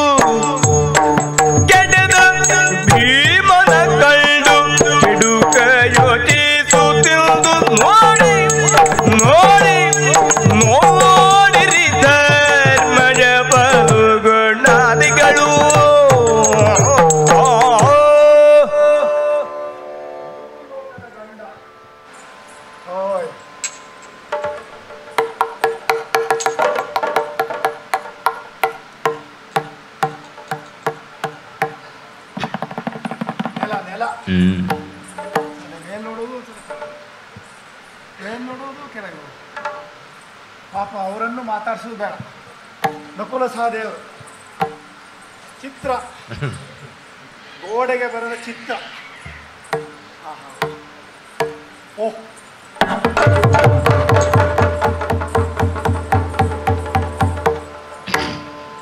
ಕೆಡದ ಭೀಮನ ಕಂಡು ಕೆಡುಕ ಯೋಚಿಸುತ್ತಿಂದು ನೋಡಿ ನೋಡಿ ನೋಡಿರಿ ಧರ್ಮಜ ಬಲುಗುಣಾದಿಗಳು ಓಯ್ ನೆಲ ನೆಲ ಮೇಲ್ ನೋಡೋದು ಮೇಲ್ ನೋಡೋದು ಕೆಳಗೆ ನೋಡೋದು ಪಾಪ ಅವರನ್ನು ಮಾತಾಡ್ಸೋದು ಬೇಡ ನಕುಲ ಸಹದೇವರು ಚಿತ್ರ ಗೋಡೆಗೆ ಬರೆದ ಚಿತ್ರ ಆಹಾ. ಓಹ್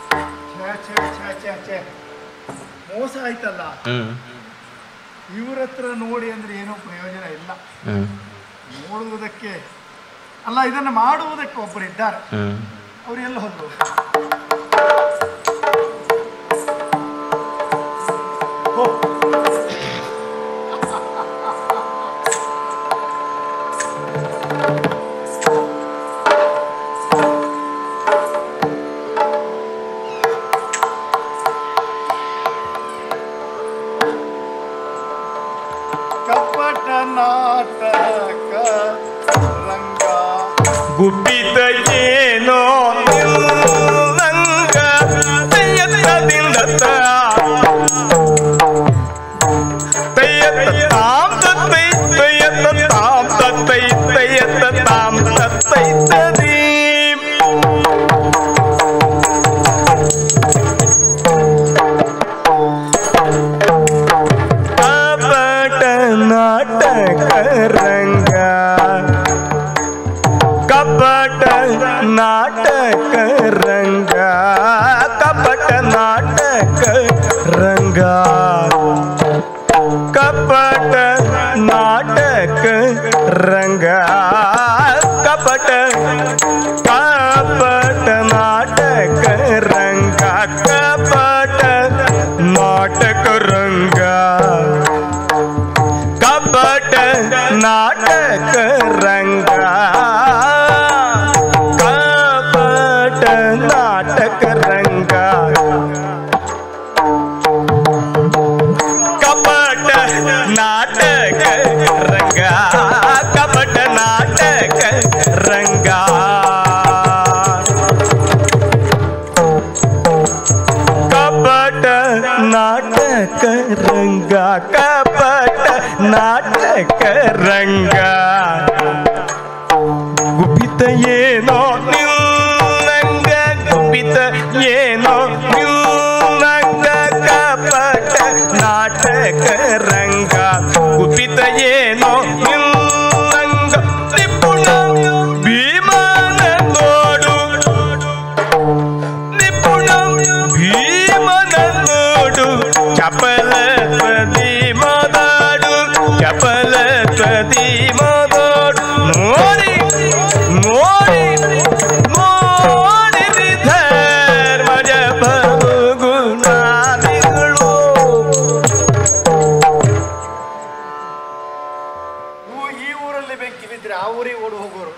ಛೇ ಛೇ ಛೇ ಛೇ ಛೇ ಮೋಸ ಆಯ್ತಲ್ಲ ಇವರ ಹತ್ರ ನೋಡಿ ಅಂದ್ರೆ ಏನೂ ಪ್ರಯೋಜನ ಇಲ್ಲ ನೋಡುವುದಕ್ಕೆ ಅಲ್ಲ ಇದನ್ನು ಮಾಡುವುದಕ್ಕೆ ಒಬ್ಬರು ಇದ್ದಾರೆ ಅವ್ರು ಎಲ್ಲ ಹೋದ್ರು ಓ. ಕಪಟ ನಾಟಕ ರಂಗ ಗುಬ್ಬಿದ ಏನೋ ನಿಲ್ಲಂಗ ತಯ್ಯತ್ತದಿಂದ ತಯ್ಯತ್ತ ತಾಂ ತತ್ತೈ ತಯ್ಯತ್ತ ತಾಂ ತತ್ತೈ ತಯ್ಯತ್ತ ತಾಂ ತತ್ತೈ ತದೀಂ ಕಪಟ ನಾಟಕ ರಂಗ ಕಪಟ ನಾಟಕ ರಂಗ ಕಪಟ ನಾಟಕ ರಂಗ ಕಪಟ ನಾಟಕ ರಂಗ ಕಪಟ ಕಪಟ ನಾಟಕ ರಂಗ ಕಪಟ ನಾಟಕ ರಂಗ ಕಪಟ ನಾಟಕ ರಂಗ ಕಪಟ ನಾಟಕ ರಂಗ ಕಪಟ ನಾಟಕ ರಂಗ ಕಪಟ ನಾಟಕ ರಂಗ ಕಪಟ ನಾಟಕ ರಂಗ ಕಪಟ ನಾಟಕ ರಂಗ ಗುಪಿತ ಏನೋ ನಿಲ್ಲಂಗ ಗುಪಿತ ಏನೋ ನಿಲ್ಲಂಗ ಕಪಟ ನಾಟಕ ರಂಗ ಗುಪಿತ ಏನೋ ನಿಲ್ಲಂಗ ನಿಪುಣ ಭೀಮನ ನೋಡು ನಿಪುಣ ಭೀಮನ ನೋಡು ಚಪಲ ಪ್ರದಿ ಮಾದಾಡು ಚಪಲ ಪ್ರದಿ ಮಾದಾಡು ನೋಡಿ ನೋಡಿ ನೋಡಿ ಧರ್ಮಜ ಗುಣಾದಿಗಳು ಇವು ಈ ಊರಲ್ಲಿ ಬೆಂಕಿ ಬಿದ್ದರೆ ಆ ಊರಿಗೆ ಓಡಿ ಹೋಗೋರು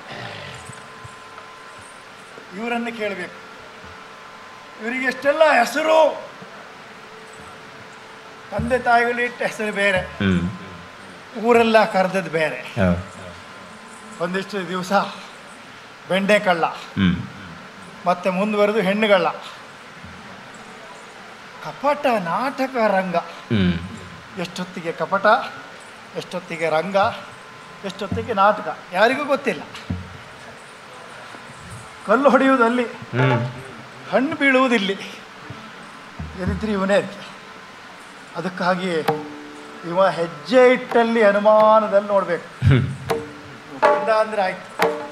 ಇವರನ್ನು ಕೇಳಬೇಕು ಇವರಿಗೆ ಎಷ್ಟೆಲ್ಲ ಹೆಸರು ತಂದೆ ತಾಯಿಗಳು ಇಟ್ಟ ಹೆಸರು ಬೇರೆ ಊರೆಲ್ಲ ಕರೆದದ್ದು ಬೇರೆ ಒಂದಿಷ್ಟು ದಿವಸ ಬೆಂಡೆ ಕಳ್ಳ ಮತ್ತೆ ಮುಂದುವರೆದು ಹೆಣ್ಣುಗಳ್ಳ ಕಪಟ ನಾಟಕ ರಂಗ ಎಷ್ಟೊತ್ತಿಗೆ ಕಪಟ ಎಷ್ಟೊತ್ತಿಗೆ ರಂಗ ಎಷ್ಟೊತ್ತಿಗೆ ನಾಟಕ ಯಾರಿಗೂ ಗೊತ್ತಿಲ್ಲ ಕಲ್ಲು ಹೊಡೆಯುವುದಲ್ಲಿ ಹಣ್ಣು ಬೀಳುವುದಿಲ್ಲಿ ಏನಿದ್ರಿ ಇವನೇ ಅದಕ್ಕಾಗಿ ಇವ ಹೆಜ್ಜೆ ಇಟ್ಟಲ್ಲಿ ಅನುಮಾನದಲ್ಲಿ ನೋಡ್ಬೇಕು ಗಂಡ ಅಂದ್ರೆ ಆಯ್ತು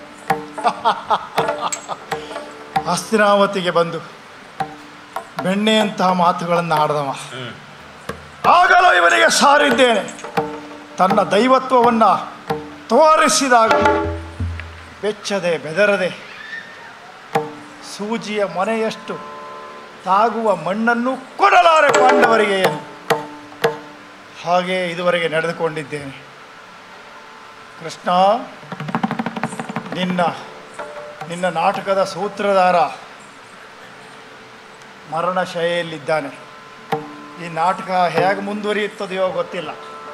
ಹಸ್ತಿನಾವತಿಗೆ ಬಂದು ಬೆಣ್ಣೆಯಂತಹ ಮಾತುಗಳನ್ನು ಆಡ್ದವ ಆಗಲೂ ಇವನಿಗೆ ಸಾರಿದ್ದೇನೆ ತನ್ನ ದೈವತ್ವವನ್ನು ತೋರಿಸಿದಾಗ ಬೆಚ್ಚದೆ ಬೆದರದೆ ಸೂಜಿಯ ಮನೆಯಷ್ಟು ತಾಗುವ ಮಣ್ಣನ್ನು ಕೊಡಲಾರೆ ಪಾಂಡವರಿಗೆ ಎಂದು ಹಾಗೆ ಇದುವರೆಗೆ ನಡೆದುಕೊಂಡಿದ್ದೇನೆ ಕೃಷ್ಣ ನಿನ್ನ ನಿನ್ನ ನಾಟಕದ ಸೂತ್ರಧಾರ ಮರಣಶೈಲಿದ್ದಾನೆ ಈ ನಾಟಕ ಹೇಗೆ ಮುಂದುವರಿಯುತ್ತದೆಯೋ ಗೊತ್ತಿಲ್ಲ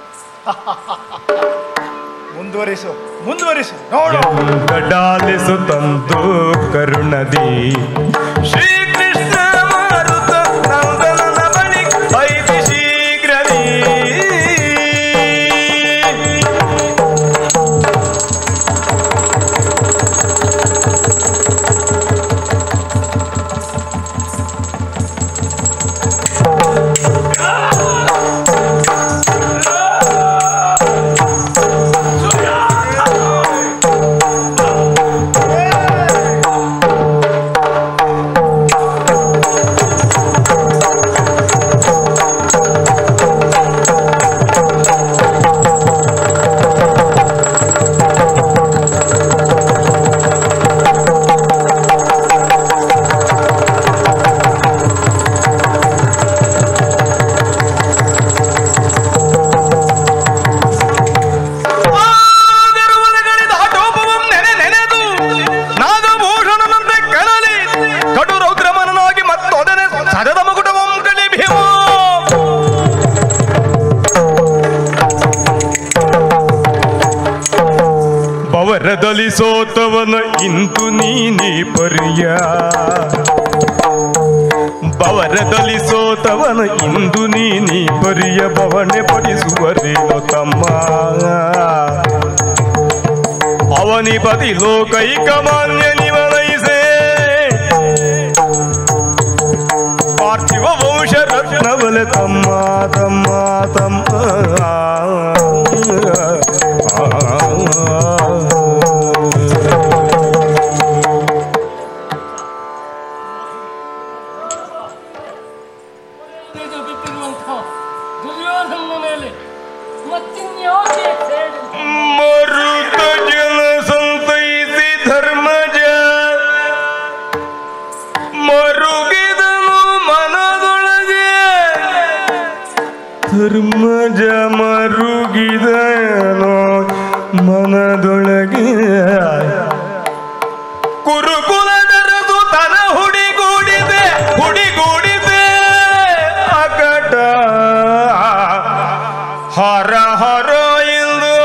ಮುಂದುವರಿಸು ಮುಂದುವರಿಸು ನೋಡು ಗಡಾಲಿಸು ತಂತು ಕರುಣದಿ ಶ್ರೀಕೃಷ್ಣ ಮಾರುತ ನಂದನನ ಬಳಿ ಐತಿ ಶೀಘ್ರದಿ ಏ ಸೋತವನ ಇಂದು ನೀನಿ ಪರಿಯ ಬವರದಲ್ಲಿ ಸೋತವನ ಇಂದು ನೀನಿ ಪರಿಯ ಬವಣೆ ಪಡಿಸುವರೇನು ತಮ್ಮ ಅವನಿಪತಿ ಲೋಕೈಕ ಮಾನ್ಯ ನಿವನೈಸೆ ಪಾರ್ಥಿವ ವಂಶ ರತ್ನವಲ ತಮ್ಮ ತಮ್ಮ ತಮ್ಮ ಇದು ಬಿದ್ದಿರುವಂತಹ ದುರ್ಯೋಧನ ಮೇಲೆ ಮತ್ತಿನ್ಯಾಕೆ ಸೇಡು? ಮರುತ ಜನ ಸಂತೈಸಿ ಧರ್ಮಜ ಮರುಗಿದನು ಮನದೊಳಗೆ ಧರ್ಮಜ ಮರುಗಿದನು ಮನದೊಳಗೆ ಕುರುಕುಲದರದು ತನ ಹುಡಿಗೂಡಿದೆ ಹುಡಿಗೂಡಿದೆ ಅಕಟ ಹರ ಹರ ಎಂದು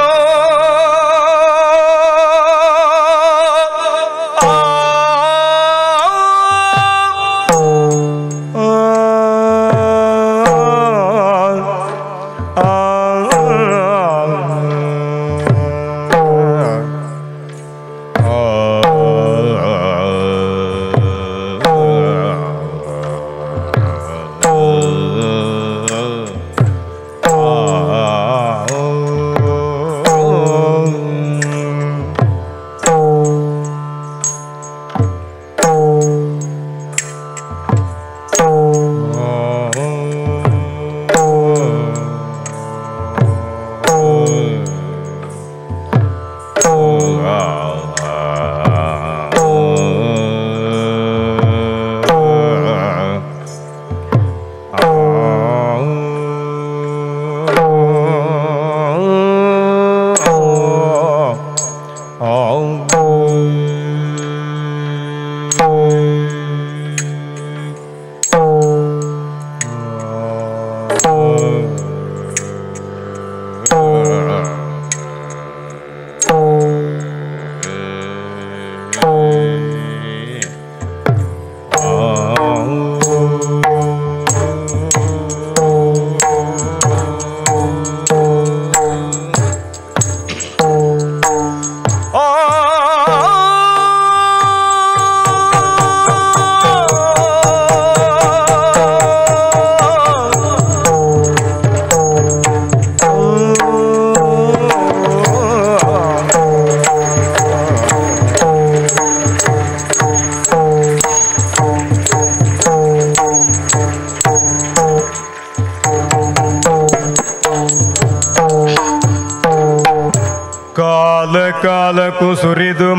ಕಾಲ ಕಾಲಕ್ಕೂ ಸುರಿದು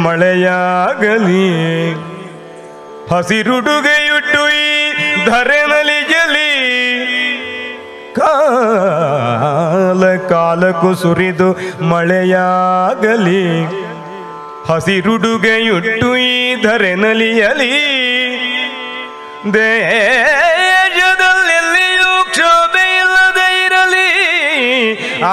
ಮಳೆಯಾಗಲಿ ಹಸಿರುಡುಗೆಯುಟ್ಟು ಈ ಧರೆನಲಿ ಜಲಿ ಕಾಲ ಕಾಲಕ್ಕೂ ಸುರಿದು ಮಳೆಯಾಗಲಿ ಹಸಿರುಡುಗೆಯುಟ್ಟು ಈ ಧರೆನಲಿಯಲಿ ದೇಶದಲ್ಲೆಲ್ಲಿಯೂ ಕ್ಷೋಭೆ ಇಲ್ಲದೆ ಇರಲಿ ಆ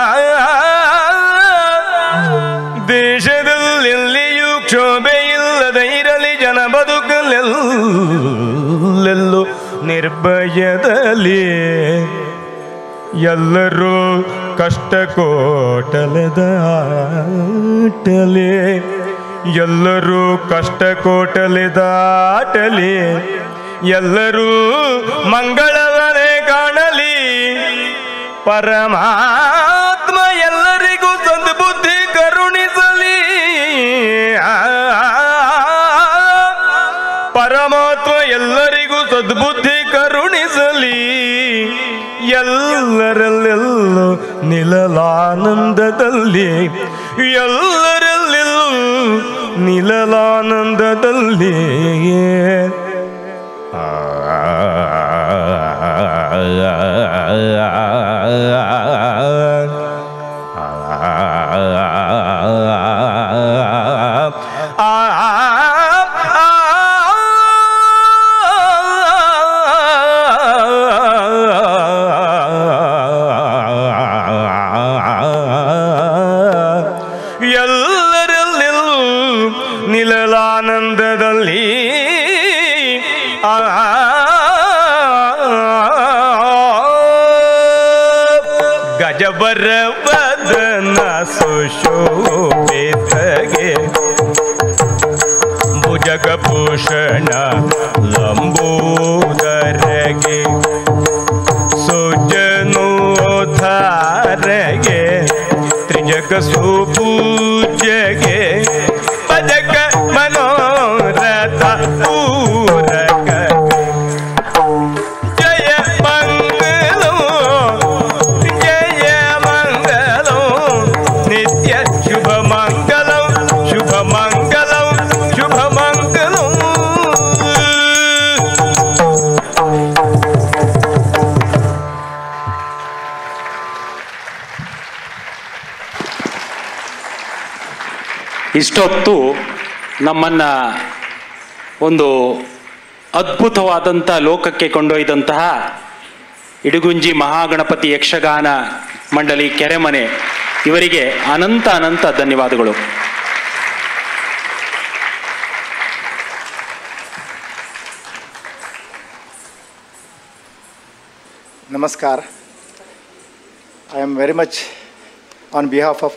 ದೇಶದಲ್ಲೆಲ್ಲಿಯೂ ಕ್ಷೋಭೆ ಇಲ್ಲದೆ ಇರಲಿ ಜನ ಬದುಕಲೆಲ್ಲೆಲ್ಲೂ ನಿರ್ಭಯದಲ್ಲಿ ಎಲ್ಲರೂ ಕಷ್ಟ ಕೋಟಲೆದಾಟಲಿ ಎಲ್ಲರೂ ಕಷ್ಟ ಕೋಟಲೆದಾಟಲಿ ಎಲ್ಲರೂ ಮಂಗಳವನೇ ಕಾಣಲಿ ಪರಮಾತ್ಮ ಎಲ್ಲರಿಗೂ ಸದ್ಬುದ್ಧಿ ಕರುಣಿಸಲಿ ಆ, ಪರಮಾತ್ಮ ಎಲ್ಲರಿಗೂ ಸದ್ಬುದ್ಧಿ ಕರುಣಿಸಲಿ ಎಲ್ಲರಲ್ಲೆಲ್ಲೂ ನಿಲಲಾನಂದದಲ್ಲಿ ಎಲ್ಲರಲ್ಲೆಲ್ಲೂ ನಿಲಲಾನಂದದಲ್ಲಿ ಎಲ್ಲರಲ್ಲೆಲ್ಲೂ ಆನಂದದಲ್ಲಿ ಆ ಗಜಬರ ವದನ ಸುಶೋಭಿತಗೆ ಭುಜಗಭೂಷಣ ಲಂಬೋದರಗೆ ಸುಜನೋಧಾರಗೆ ತ್ರಿಜಗ ಸುಪೂಜಗೆ ಪದಕ ಮನೋರಥ ಪೂರಕ ಜಯ ಮಂಗಲೋ ಜಯ ಮಂಗಲೋ ನಿತ್ಯ ಶುಭ ಮಂಗಲಂ ಶುಭ ಮಂಗಲಂ ಶುಭ ಮಂಗಲಂ ಇಷ್ಟೊತ್ತು ನಮ್ಮನ್ನ ಒಂದು ಅದ್ಭುತವಾದಂಥ ಲೋಕಕ್ಕೆ ಕೊಂಡೊಯ್ದಂತಹ ಇಡುಗುಂಜಿ ಮಹಾಗಣಪತಿ ಯಕ್ಷಗಾನ ಮಂಡಳಿ ಕೆರೆಮನೆ ಇವರಿಗೆ ಅನಂತ ಅನಂತ ಧನ್ಯವಾದಗಳು Namaskar. I am very much on behalf of